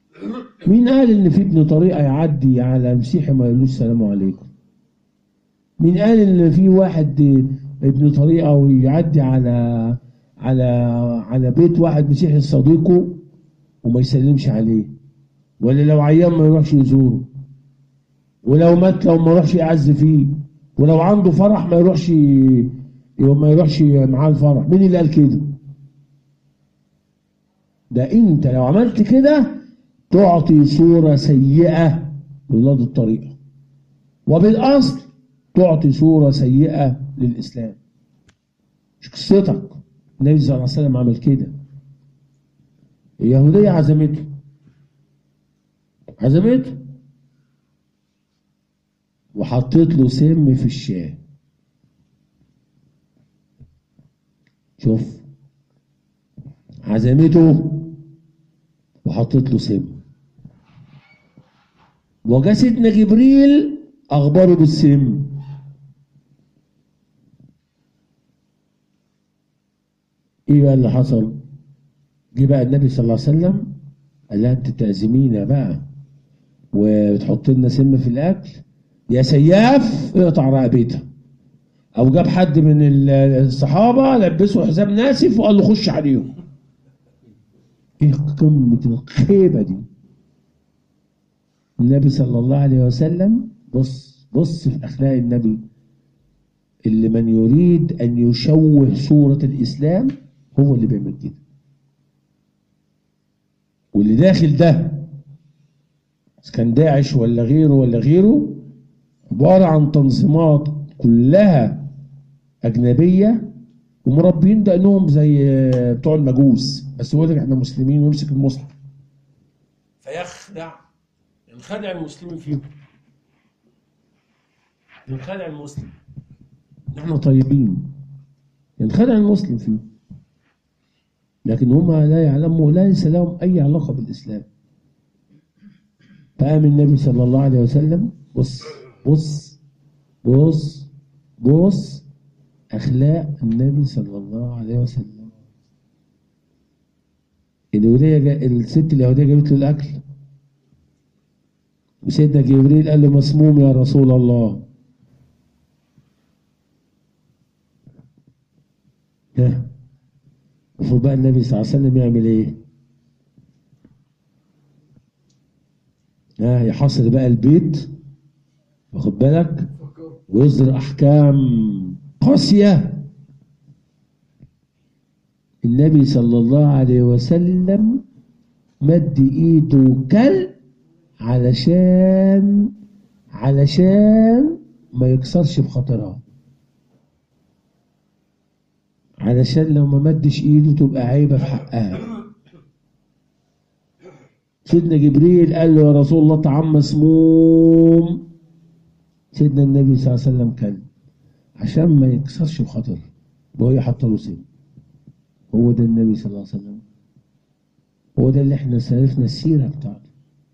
مين قال ان في ابن طريقة يعدي على مسيحي ما يقولوش سلام عليكم مين قال ان في واحد ابن طريقه ويعدي على على على بيت واحد مسيحي صديقه وما يسلمش عليه ولا لو عيان ما يروحش يزوره ولو مات لو ما يروحش يعز فيه ولو عنده فرح ما يروحش ي- ما يروحش معاه الفرح مين اللي قال كده ده انت لو عملت كده تعطي صورة سيئة لولاد الطريقة وبالأصل تعطي صورة سيئة للإسلام مش قصتك النبي صلى الله عليه وسلم عمل كده اليهودية عزمته عزمته وحطيت له سم في الشاي شوف عزمته وحطيت له سم وجا سيدنا جبريل اخبره بالسم ايه بقى اللي حصل جه بقى النبي صلى الله عليه وسلم قال لها انت تعزمينا بقى وتحط لنا سم في الاكل يا سياف اقطع رقبتها او جاب حد من ال- الصحابه لبسه حزام ناسف وقال له خش عليهم ايه قمه الخيبه دي النبي صلى الله عليه وسلم بص بص في اخلاق النبي اللي من يريد ان يشوه صوره الاسلام هو اللي بيعمل كده واللي داخل ده إذا كان داعش ولا غيره ولا غيره عبارة عن تنظيمات كلها أجنبية ومربين دقنهم زي بتوع المجوس بس يقول لك احنا مسلمين ويمسك المسلم فيخدع ينخدع المسلمين فيهم ينخدع المسلم نحن طيبين ينخدع المسلم فيهم لكن هم لا يعلموا ليس لهم أي علاقة بالإسلام فقام النبي صلى الله عليه وسلم بص بص بص بص أخلاق النبي صلى الله عليه وسلم اليهودية جا... الست اليهودية جابت له الأكل وسيدنا جبريل قال له مسموم يا رسول الله ها المفروض بقى النبي صلى الله عليه وسلم يعمل ايه؟ ها يحاصر بقى البيت واخد بالك ويصدر احكام قاسيه النبي صلى الله عليه وسلم مد ايده كل علشان علشان ما يكسرش بخاطرها علشان لو ما مدش ايده تبقى عيبه في حقها سيدنا جبريل قال له يا رسول الله طعام مسموم سيدنا النبي صلى الله عليه وسلم كان عشان ما يكسرش بخاطر وهي حاطه له سن هو ده النبي صلى الله عليه وسلم هو ده اللي احنا سالفنا السيره بتاعته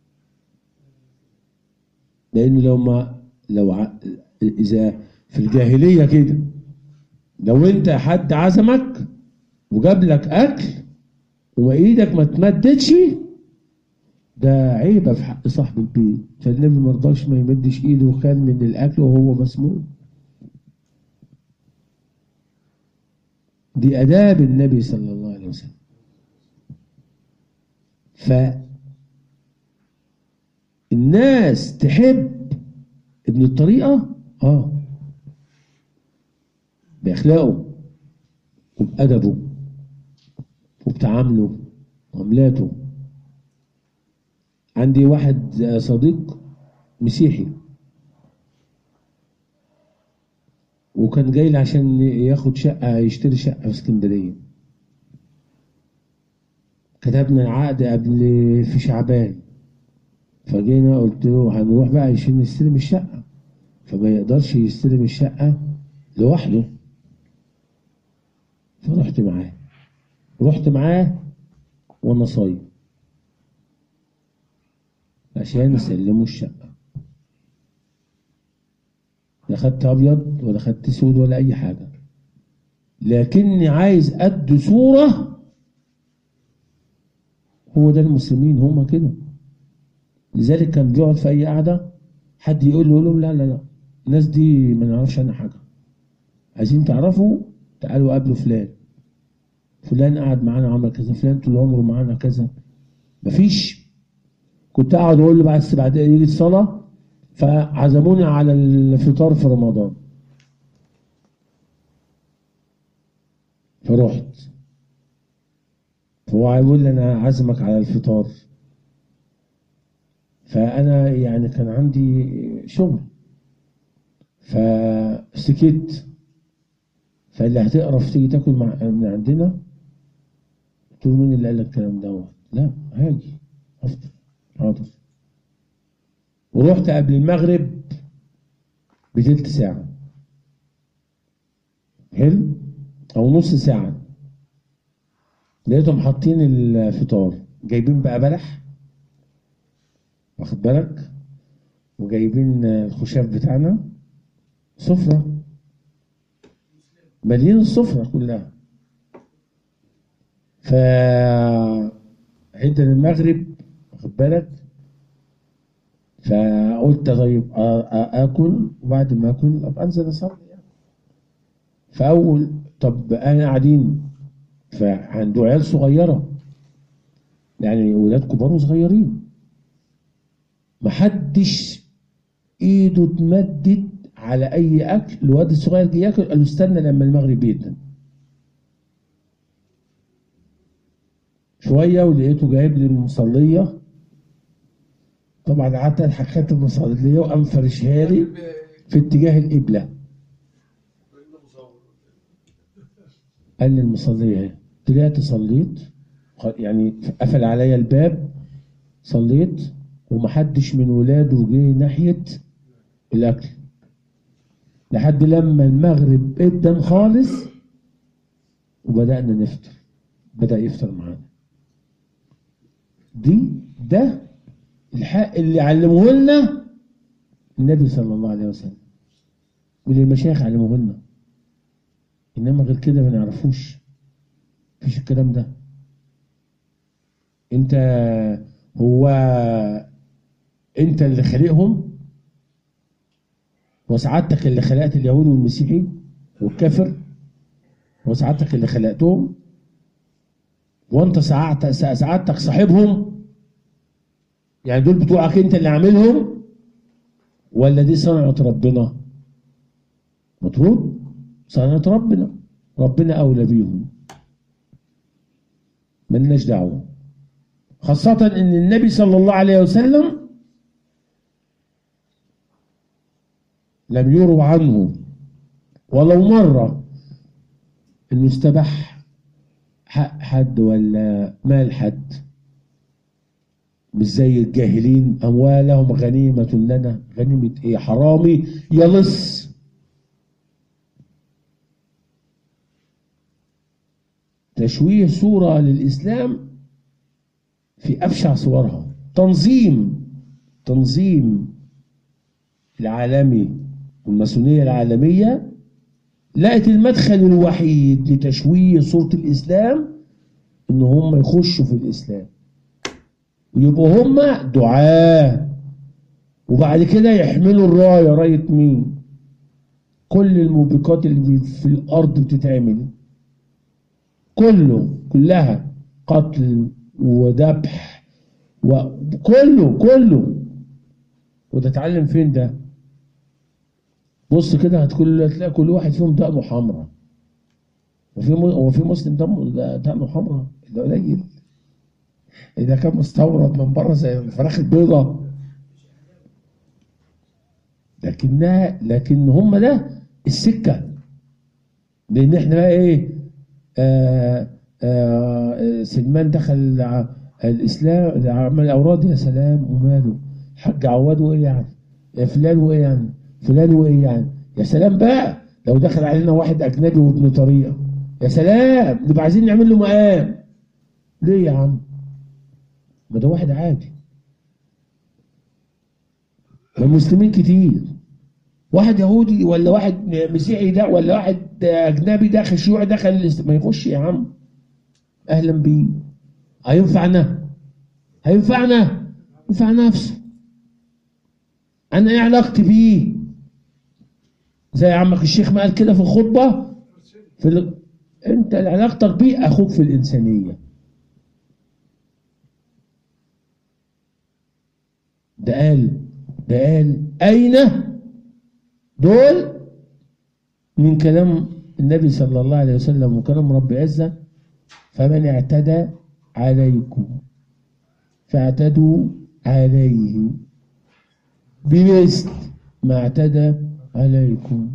لان لو ما لو ع... اذا في الجاهليه كده لو انت حد عزمك وجاب لك اكل وايدك ما تمددش ده عيبه في حق صاحب البيت فالنبي ما رضاش ما يمدش ايده وكان من الاكل وهو مسموم دي اداب النبي صلى الله عليه وسلم ف الناس تحب ابن الطريقه اه بأخلاقه وبأدبه وبتعامله وعملاته عندي واحد صديق مسيحي وكان جاي لي عشان ياخد شقة يشتري شقة في اسكندرية كتبنا العقد قبل في شعبان فجينا قلت له هنروح بقى عشان نستلم الشقة فما يقدرش يستلم الشقة لوحده فرحت معاه رحت معاه وانا صايم عشان يسلموا الشقة لا خدت ابيض ولا خدت اسود ولا اي حاجة لكني عايز ادي صورة هو ده المسلمين هما كده لذلك كان بيقعد في اي قعدة حد يقول له يقول لهم لا لا لا الناس دي ما نعرفش عنها حاجة عايزين تعرفوا تعالوا قابلوا فلان فلان قعد معانا عمل كذا فلان طول عمره معانا كذا مفيش كنت اقعد اقول له بس بعد يجي الصلاه فعزموني على الفطار في رمضان فرحت فهو يقول لي انا عازمك على الفطار فانا يعني كان عندي شغل فسكت فقال لي هتقرف تيجي تاكل مع من عندنا قلت له مين اللي قال لك الكلام دوت لا هاجي افطر حاضر ورحت قبل المغرب بتلت ساعة حلو أو نص ساعة لقيتهم حاطين الفطار جايبين بقى بلح واخد بالك وجايبين الخشاف بتاعنا سفرة مالين السفرة كلها ف عند المغرب واخد بالك فقلت طيب آ- آ- اكل وبعد ما اكل ابقى انزل اصلي يعني. فاول طب انا قاعدين فعنده عيال صغيره يعني ولاد كبار وصغيرين محدش ايده اتمدت على اي اكل الواد الصغير جه ياكل قال له استنى لما المغرب يدن شويه ولقيته جايب لي المصليه طبعا قعدت اضحك خدت المصليه وقام فرشها لي في اتجاه القبله قال لي المصليه اهي طلعت صليت خ- يعني قفل عليا الباب صليت ومحدش من ولاده جه ناحيه الاكل لحد لما المغرب ادن خالص وبدانا نفطر بدا يفطر معانا دي ده الحق اللي علمه لنا النبي صلى الله عليه وسلم واللي المشايخ علموه لنا انما غير كده ما نعرفوش مفيش الكلام ده انت هو انت اللي خالقهم وسعادتك اللي خلقت اليهود والمسيحي والكافر وسعادتك اللي خلقتهم وانت سعادتك سعادتك صاحبهم يعني دول بتوعك انت اللي عاملهم ولا دي صنعة ربنا مطلوب صنعة ربنا ربنا أولى بيهم ملناش دعوة خاصة إن النبي صلى الله عليه وسلم لم يروى عنه ولو مرة إنه استبح حق حد ولا مال حد مش زي الجاهلين أموالهم غنيمة لنا غنيمة إيه حرامي يلص تشويه صورة للإسلام في أبشع صورها تنظيم تنظيم العالمي والماسونية العالمية لقت المدخل الوحيد لتشويه صورة الإسلام إن هم يخشوا في الإسلام ويبقوا هم دعاة وبعد كده يحملوا الراية راية مين كل الموبقات اللي في الأرض بتتعمل كله كلها قتل وذبح وكله كله وده اتعلم فين ده بص كده هتكل هتلاقي كل واحد فيهم دقنه حمراء وفي م... هو في مسلم دمه دقنه حمراء ده قليل اذا كان مستورد من بره زي الفراخ البيضاء لكنها لكن هم ده السكه لان احنا بقى ايه آه آه سلمان دخل ع- الاسلام عمل اوراد يا سلام وماله حاج عواد وايه يعني يا فلان وايه يعني فلان وايه يعني يا سلام بقى لو دخل علينا واحد اجنبي وابن طريقه يا سلام نبقى عايزين نعمل له مقام ليه يا عم ما ده واحد عادي ما المسلمين كتير واحد يهودي ولا واحد مسيحي ده ولا واحد اجنبي داخل شيوعي دخل الإسلام. ما يخش يا عم اهلا بيه هينفعنا هينفعنا ينفع نفسه انا ايه علاقتي بيه زي عمك الشيخ ما قال كده في الخطبة في ال... انت علاقتك بيه اخوك في الانسانية ده قال ده قال اين دول من كلام النبي صلى الله عليه وسلم وكلام رب عزة فمن اعتدى عليكم فاعتدوا عليه بمثل ما اعتدى عليكم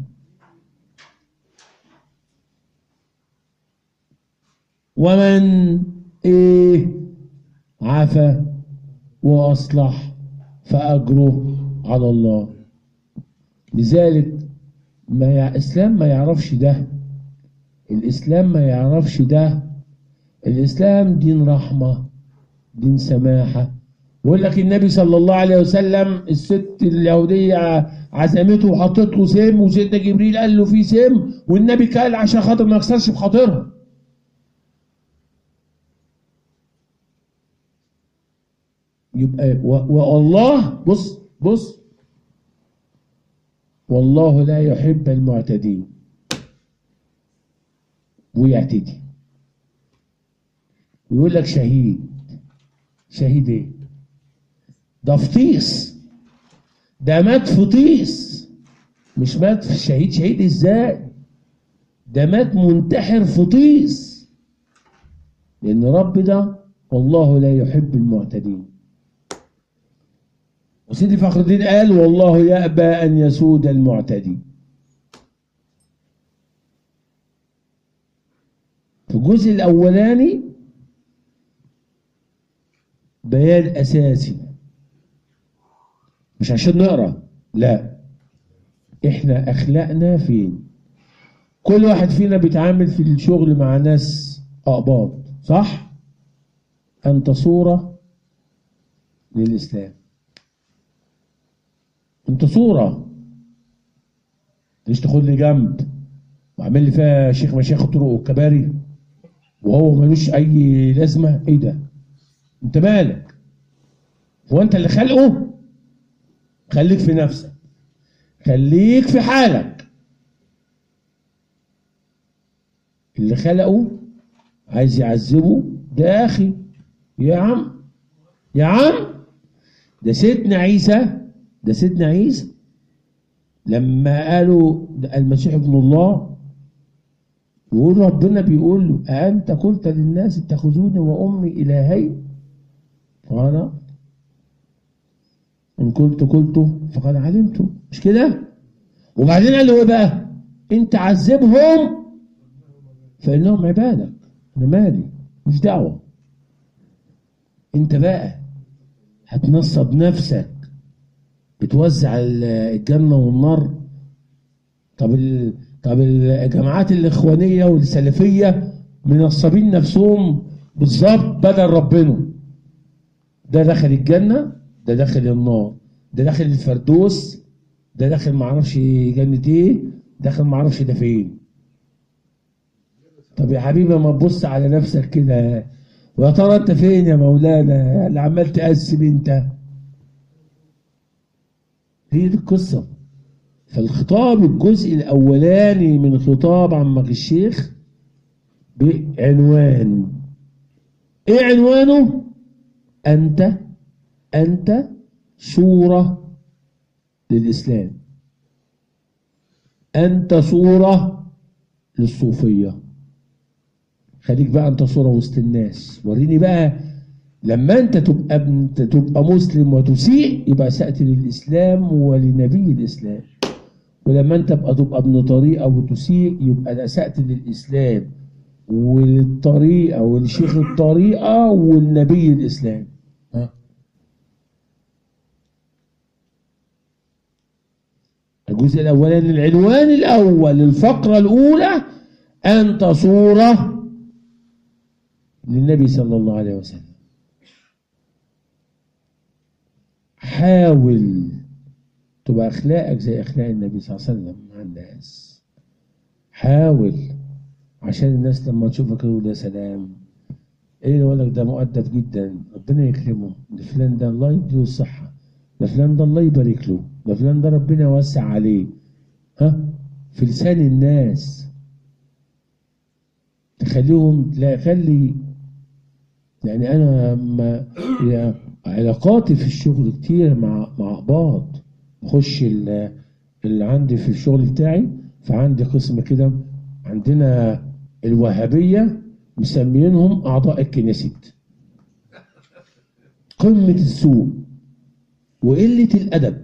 ومن ايه عفا واصلح فاجره على الله لذلك ما يع... الاسلام ما يعرفش ده الاسلام ما يعرفش ده الاسلام دين رحمه دين سماحه بيقول لك النبي صلى الله عليه وسلم الست اليهوديه عزمته وحطت له سم وسيدنا جبريل قال له في سم والنبي قال عشان خاطر ما يكسرش بخاطرها يبقى و- والله بص بص والله لا يحب المعتدين ويعتدي ويقول لك شهيد شهيد ايه ده فطيس ده مات فطيس مش مات في شهيد شهيد ازاي ده مات منتحر فطيس لان رب ده والله لا يحب المعتدين وسيدي فخر الدين قال والله يأبى أن يسود المعتدي في الجزء الأولاني بيان أساسي مش عشان نقرأ لا احنا أخلاقنا فين كل واحد فينا بيتعامل في الشغل مع ناس أقباط صح أنت صورة للإسلام انت صورة مش تاخد لي جنب وعامل لي فيها شيخ مشايخ الطرق والكباري وهو ملوش اي لازمة ايه ده انت مالك هو انت اللي خلقه خليك في نفسك خليك في حالك اللي خلقه عايز يعذبه ده اخي يا عم يا عم ده سيدنا عيسى ده سيدنا عيسى لما قالوا ده المسيح ابن الله يقول ربنا بيقول له أأنت قلت للناس اتخذوني وأمي إلهين قال إن كنت قلت فقد علمت مش كده وبعدين قال له إيه بقى أنت عذبهم فإنهم عبادك أنا مالي مش دعوة أنت بقى هتنصب نفسك بتوزع الجنة والنار طب ال... طب الجماعات الإخوانية والسلفية منصبين نفسهم بالظبط بدل ربنا ده داخل الجنة ده داخل النار ده داخل الفردوس ده داخل معرفش جنة ايه داخل معرفش ده فين طب يا حبيبي ما تبص على نفسك كده ويا ترى انت فين يا مولانا اللي عمال تقسم انت هي دي القصة فالخطاب الجزء الأولاني من خطاب عمك الشيخ بعنوان إيه عنوانه؟ أنت أنت صورة للإسلام أنت صورة للصوفية خليك بقى أنت صورة وسط الناس وريني بقى لما انت تبقى انت تبقى مسلم وتسيء يبقى اسأت للاسلام ولنبي الاسلام ولما انت تبقى تبقى ابن طريقه وتسيء يبقى اسأت للاسلام وللطريقه ولشيخ الطريقه والنبي الاسلام ها الجزء الاولاني العنوان الاول الفقره الاولى انت صوره للنبي صلى الله عليه وسلم حاول تبقى اخلاقك زي اخلاق النبي صلى الله عليه وسلم مع الناس حاول عشان الناس لما تشوفك يقول يا سلام ايه يقول لك ده مؤدب جدا ربنا يكرمه ده فلان ده الله يديله الصحه ده فلان ده الله يبارك له ده فلان ده ربنا يوسع عليه ها في لسان الناس تخليهم لا خلي يعني انا ما يا علاقاتي في الشغل كتير مع مع بعض بخش ال- اللي عندي في الشغل بتاعي فعندي قسم كده عندنا الوهابية مسمينهم أعضاء الكنيست قمة السوء وقلة الأدب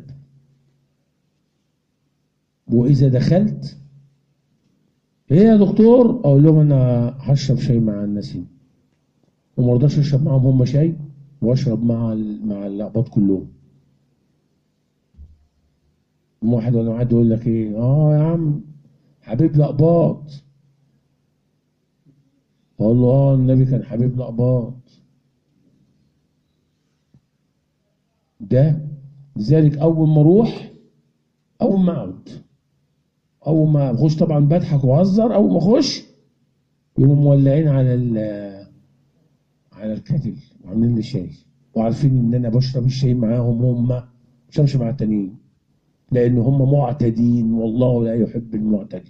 وإذا دخلت إيه يا دكتور؟ أقول لهم أنا هشرب شاي مع النسيم وما رضاش أشرب معاهم هم شاي وأشرب مع ال- مع الأقباط كلهم واحد ولا واحد يقول لك إيه؟ آه يا عم حبيب الأقباط أقول له آه النبي كان حبيب الأقباط ده لذلك أول ما أروح أول ما أقعد أول ما أخش طبعا بضحك وأهزر أول ما أخش يقوموا مولعين على ال على الكاتل وعاملين لي شاي وعارفين إن أنا بشرب الشاي معاهم هم ما بشربش مع التانيين لأن هم معتدين والله لا يحب المعتدين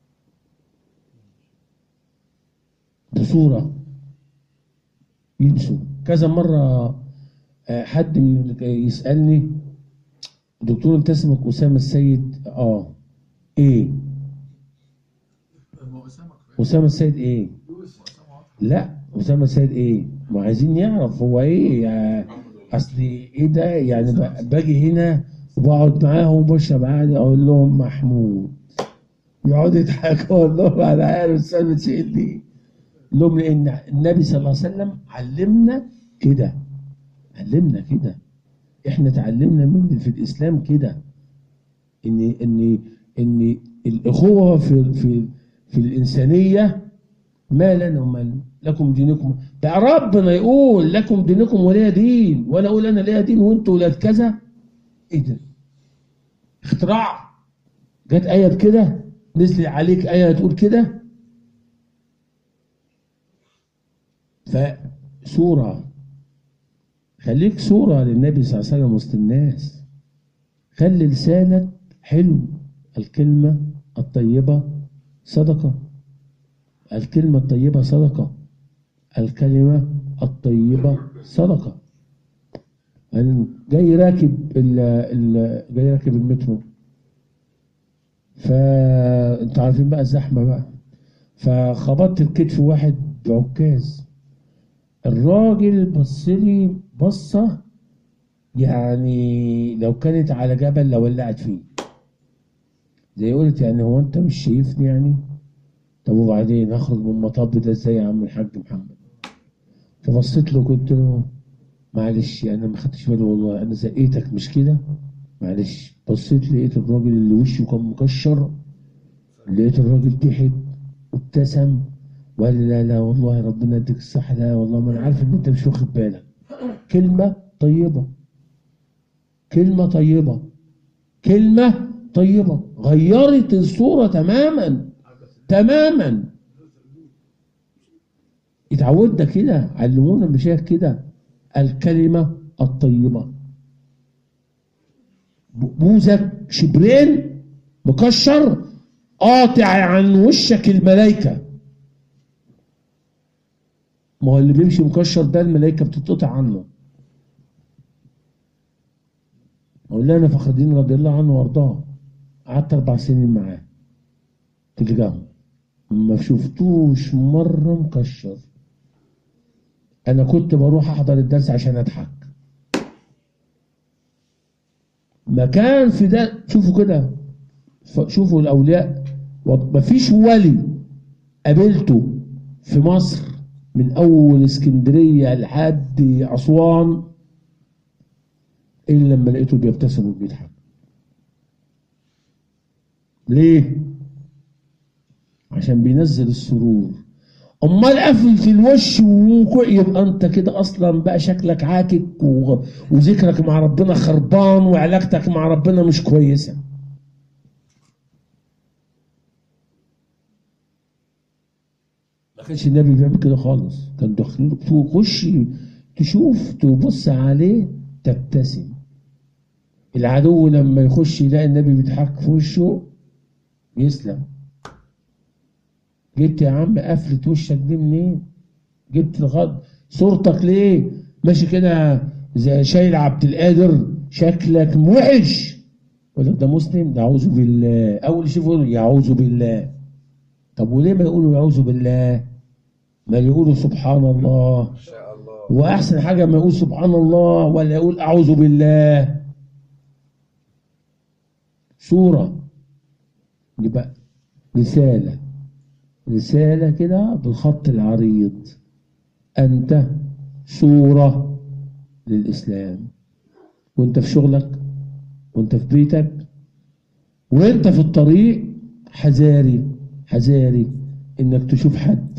بصورة ينسوا كذا مرة آه، حد من اللي يسألني دكتور انت اسمك أسامة السيد اه ايه هو اسامه كفايه أسامة السيد ايه يوسف اسامه واضحه لا أسامة السيد ايه ما عايزين يعرف هو ايه يعني اصل ايه ده يعني ب- باجي هنا وبقعد معاهم وبشرب عادي اقول لهم محمود يقعدوا يضحكوا اقول لهم انا عارف أسامة السيد ليه لهم لان النبي صلى الله عليه وسلم علمنا كده علمنا كده احنا اتعلمنا من في الاسلام كده ان ان ان الاخوه في في في الانسانيه ما لنا ومال لكم دينكم ده ربنا يقول لكم دينكم ولي دين وانا اقول انا ليا دين وانتوا ولاد كذا ايه ده اختراع جت ايه بكده نزل عليك ايه تقول كده فسوره خليك صورة للنبي صلى الله عليه وسلم وسط الناس خلي لسانك حلو الكلمة الطيبة صدقة الكلمة الطيبة صدقة الكلمة الطيبة صدقة أنا جاي راكب ال ال جاي راكب المترو فانتوا عارفين بقى الزحمة بقى فخبطت الكتف واحد بعكاز الراجل بص لي بصة يعني لو كانت على جبل لولعت فيه زي قلت يعني هو انت مش شايفني يعني طب وبعدين هخرج من المطب ده ازاي يا عم الحاج محمد فبصيت له قلت له معلش انا ما خدتش بالي والله انا زقيتك مش كده معلش بصيت لقيت الراجل اللي وشه كان مكشر لقيت الراجل ضحك وابتسم وقال لي لا لا والله ربنا يديك الصحة لا والله ما انا عارف ان انت مش واخد بالك كلمة طيبة كلمة طيبة كلمة طيبة غيرت الصورة تماما تماما اتعودنا كده علمونا المشايخ كده الكلمة الطيبة بوزك شبرين مكشر قاطع عن وشك الملائكة ما هو اللي بيمشي مكشر ده الملائكة بتتقطع عنه مولانا فخر الدين رضي الله عنه وارضاه قعدت أربع سنين معاه تلقاهم ما شفتوش مرة مكشر أنا كنت بروح أحضر الدرس عشان أضحك مكان في ده شوفوا كده ف- شوفوا الأولياء مفيش ولي قابلته في مصر من أول اسكندرية لحد أسوان إلا لما لقيته بيبتسم وبيضحك ليه؟ عشان بينزل السرور امال قفلت الوش وكو- يبقى انت كده اصلا بقى شكلك عاكك و- وذكرك مع ربنا خربان وعلاقتك مع ربنا مش كويسه ما كانش النبي بيعمل كده خالص كان داخلين تخش تشوف تبص عليه تبتسم العدو لما يخش يلاقي النبي بيضحك في وشه يسلم جبت يا عم قفلة وشك دي منين؟ جبت الغض صورتك ليه؟ ماشي كده زي شايل عبد القادر شكلك وحش يقول لك ده مسلم ده اعوذ بالله اول شيء يقول يعوذ بالله طب وليه ما يقولوا يعوذ بالله؟ ما يقولوا سبحان الله ما شاء الله واحسن حاجه ما يقول سبحان الله ولا يقول اعوذ بالله صوره يبقى رساله رساله كده بالخط العريض انت صوره للاسلام وانت في شغلك وانت في بيتك وانت في الطريق حذاري حذاري انك تشوف حد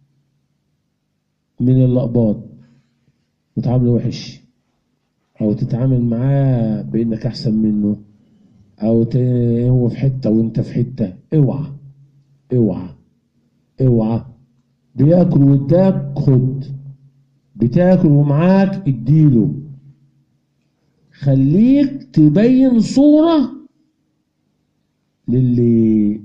من اللقباط وتعامله وحش او تتعامل معاه بانك احسن منه او ت... هو في حته وانت في حته اوعى اوعى اوعى بياكل واداك خد بتاكل ومعاك اديله خليك تبين صورة للي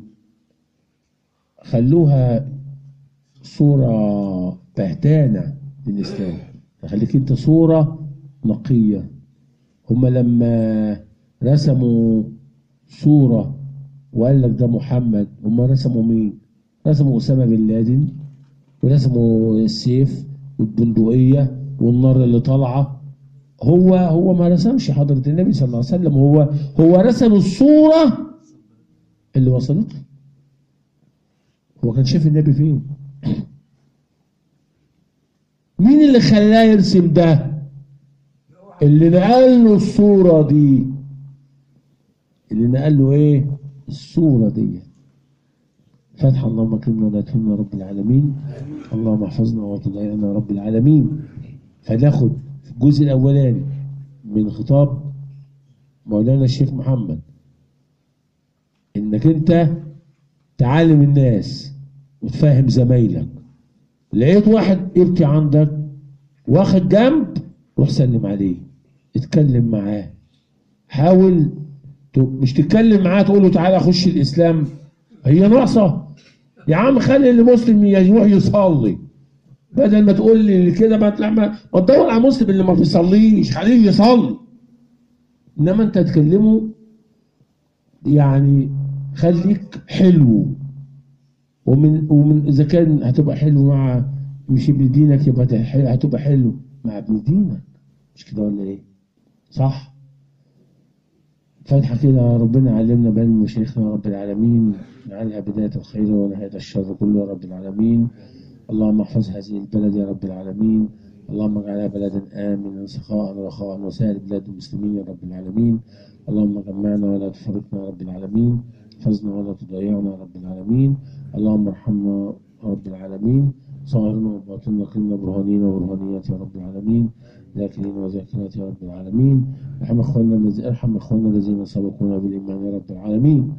خلوها صورة بهتانة للإسلام خليك انت صورة نقية هما لما رسموا صورة وقال لك ده محمد هما رسموا مين؟ رسموا أسامة بن لادن ورسموا السيف والبندقية والنار اللي طالعة هو هو ما رسمش حضرة النبي صلى الله عليه وسلم هو هو رسم الصورة اللي وصلت له هو كان شايف النبي فين؟ مين اللي خلاه يرسم ده؟ اللي نقل له الصورة دي اللي نقل له ايه؟ الصورة دي فتح اللهم اكرمنا ولا تهمنا رب العالمين اللهم احفظنا وتضيعنا يا رب العالمين فناخد في الجزء الاولاني من خطاب مولانا الشيخ محمد انك انت تعلم الناس وتفهم زمايلك لقيت واحد يبكي عندك واخد جنب روح سلم عليه اتكلم معاه حاول ت- مش تتكلم معاه تقول له تعالى خش الاسلام هي ناقصه يا عم خلي اللي مسلم يروح يصلي بدل ما تقول لي كده ما تلا- ما ما تدور على مسلم اللي ما بيصليش خليه يصلي انما انت تكلمه يعني خليك حلو ومن ومن اذا كان هتبقى حلو مع مش ابن دينك يبقى تح- هتبقى حلو مع ابن دينك مش كده ولا ايه؟ صح؟ فاتحة كده ربنا علمنا بين مشايخنا يا رب العالمين نجعلها بداية الخير ونهاية الشر كله يا رب العالمين اللهم احفظ هذه البلد يا رب العالمين اللهم اجعلها بلدا آمنا سخاء رخاء وسائر بلاد المسلمين يا رب العالمين اللهم جمعنا ولا تفرقنا يا رب العالمين احفظنا ولا تضيعنا يا رب العالمين اللهم ارحمنا يا رب العالمين ظاهرنا وباطننا قلنا برهانينا وبرهانيات يا رب العالمين ذاكرين وذاكرات يا رب العالمين ارحم اخواننا الذين ارحم اخواننا الذين سبقونا بالايمان يا رب العالمين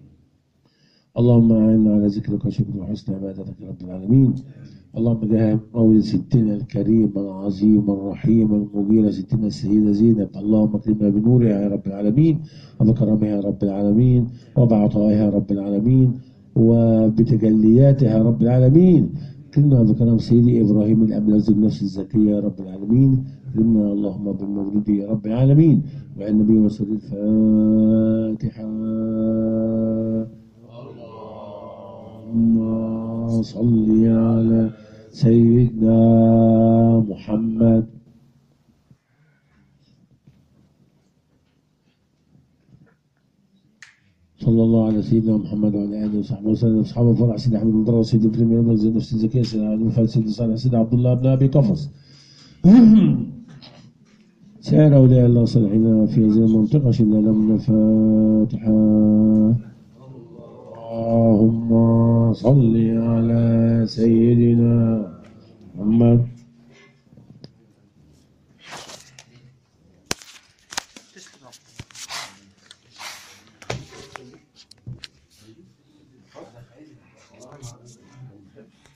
اللهم اعنا على ذكرك وشكرك وحسن عبادتك يا رب العالمين اللهم جاه مولد ستنا الكريم العظيم الرحيم المجير ستنا السيدة زينب اللهم اكرمنا بنورها يا رب العالمين وبكرمها يا رب العالمين وبعطائها يا رب العالمين وبتجلياتها يا رب العالمين كرمنا بكرم سيدي ابراهيم الاملاذ النفس الزكيه يا رب العالمين كرمنا اللهم بالمولد يا رب العالمين وعلى النبي وصل الفاتحه اللهم صل على سيدنا محمد صلى الله على سيدنا محمد وعلى اله وصحبه وسلم اصحاب الفرع سيدي احمد المدرس سيدي ابراهيم يرمز سيدي نفس الزكيه سيدي علي وفاد سيدي صالح سيدي عبد الله بن ابي قفص سائر اولياء الله صالحين في هذه المنطقه شدنا لهم الفاتحه اللهم صل على سيدنا محمد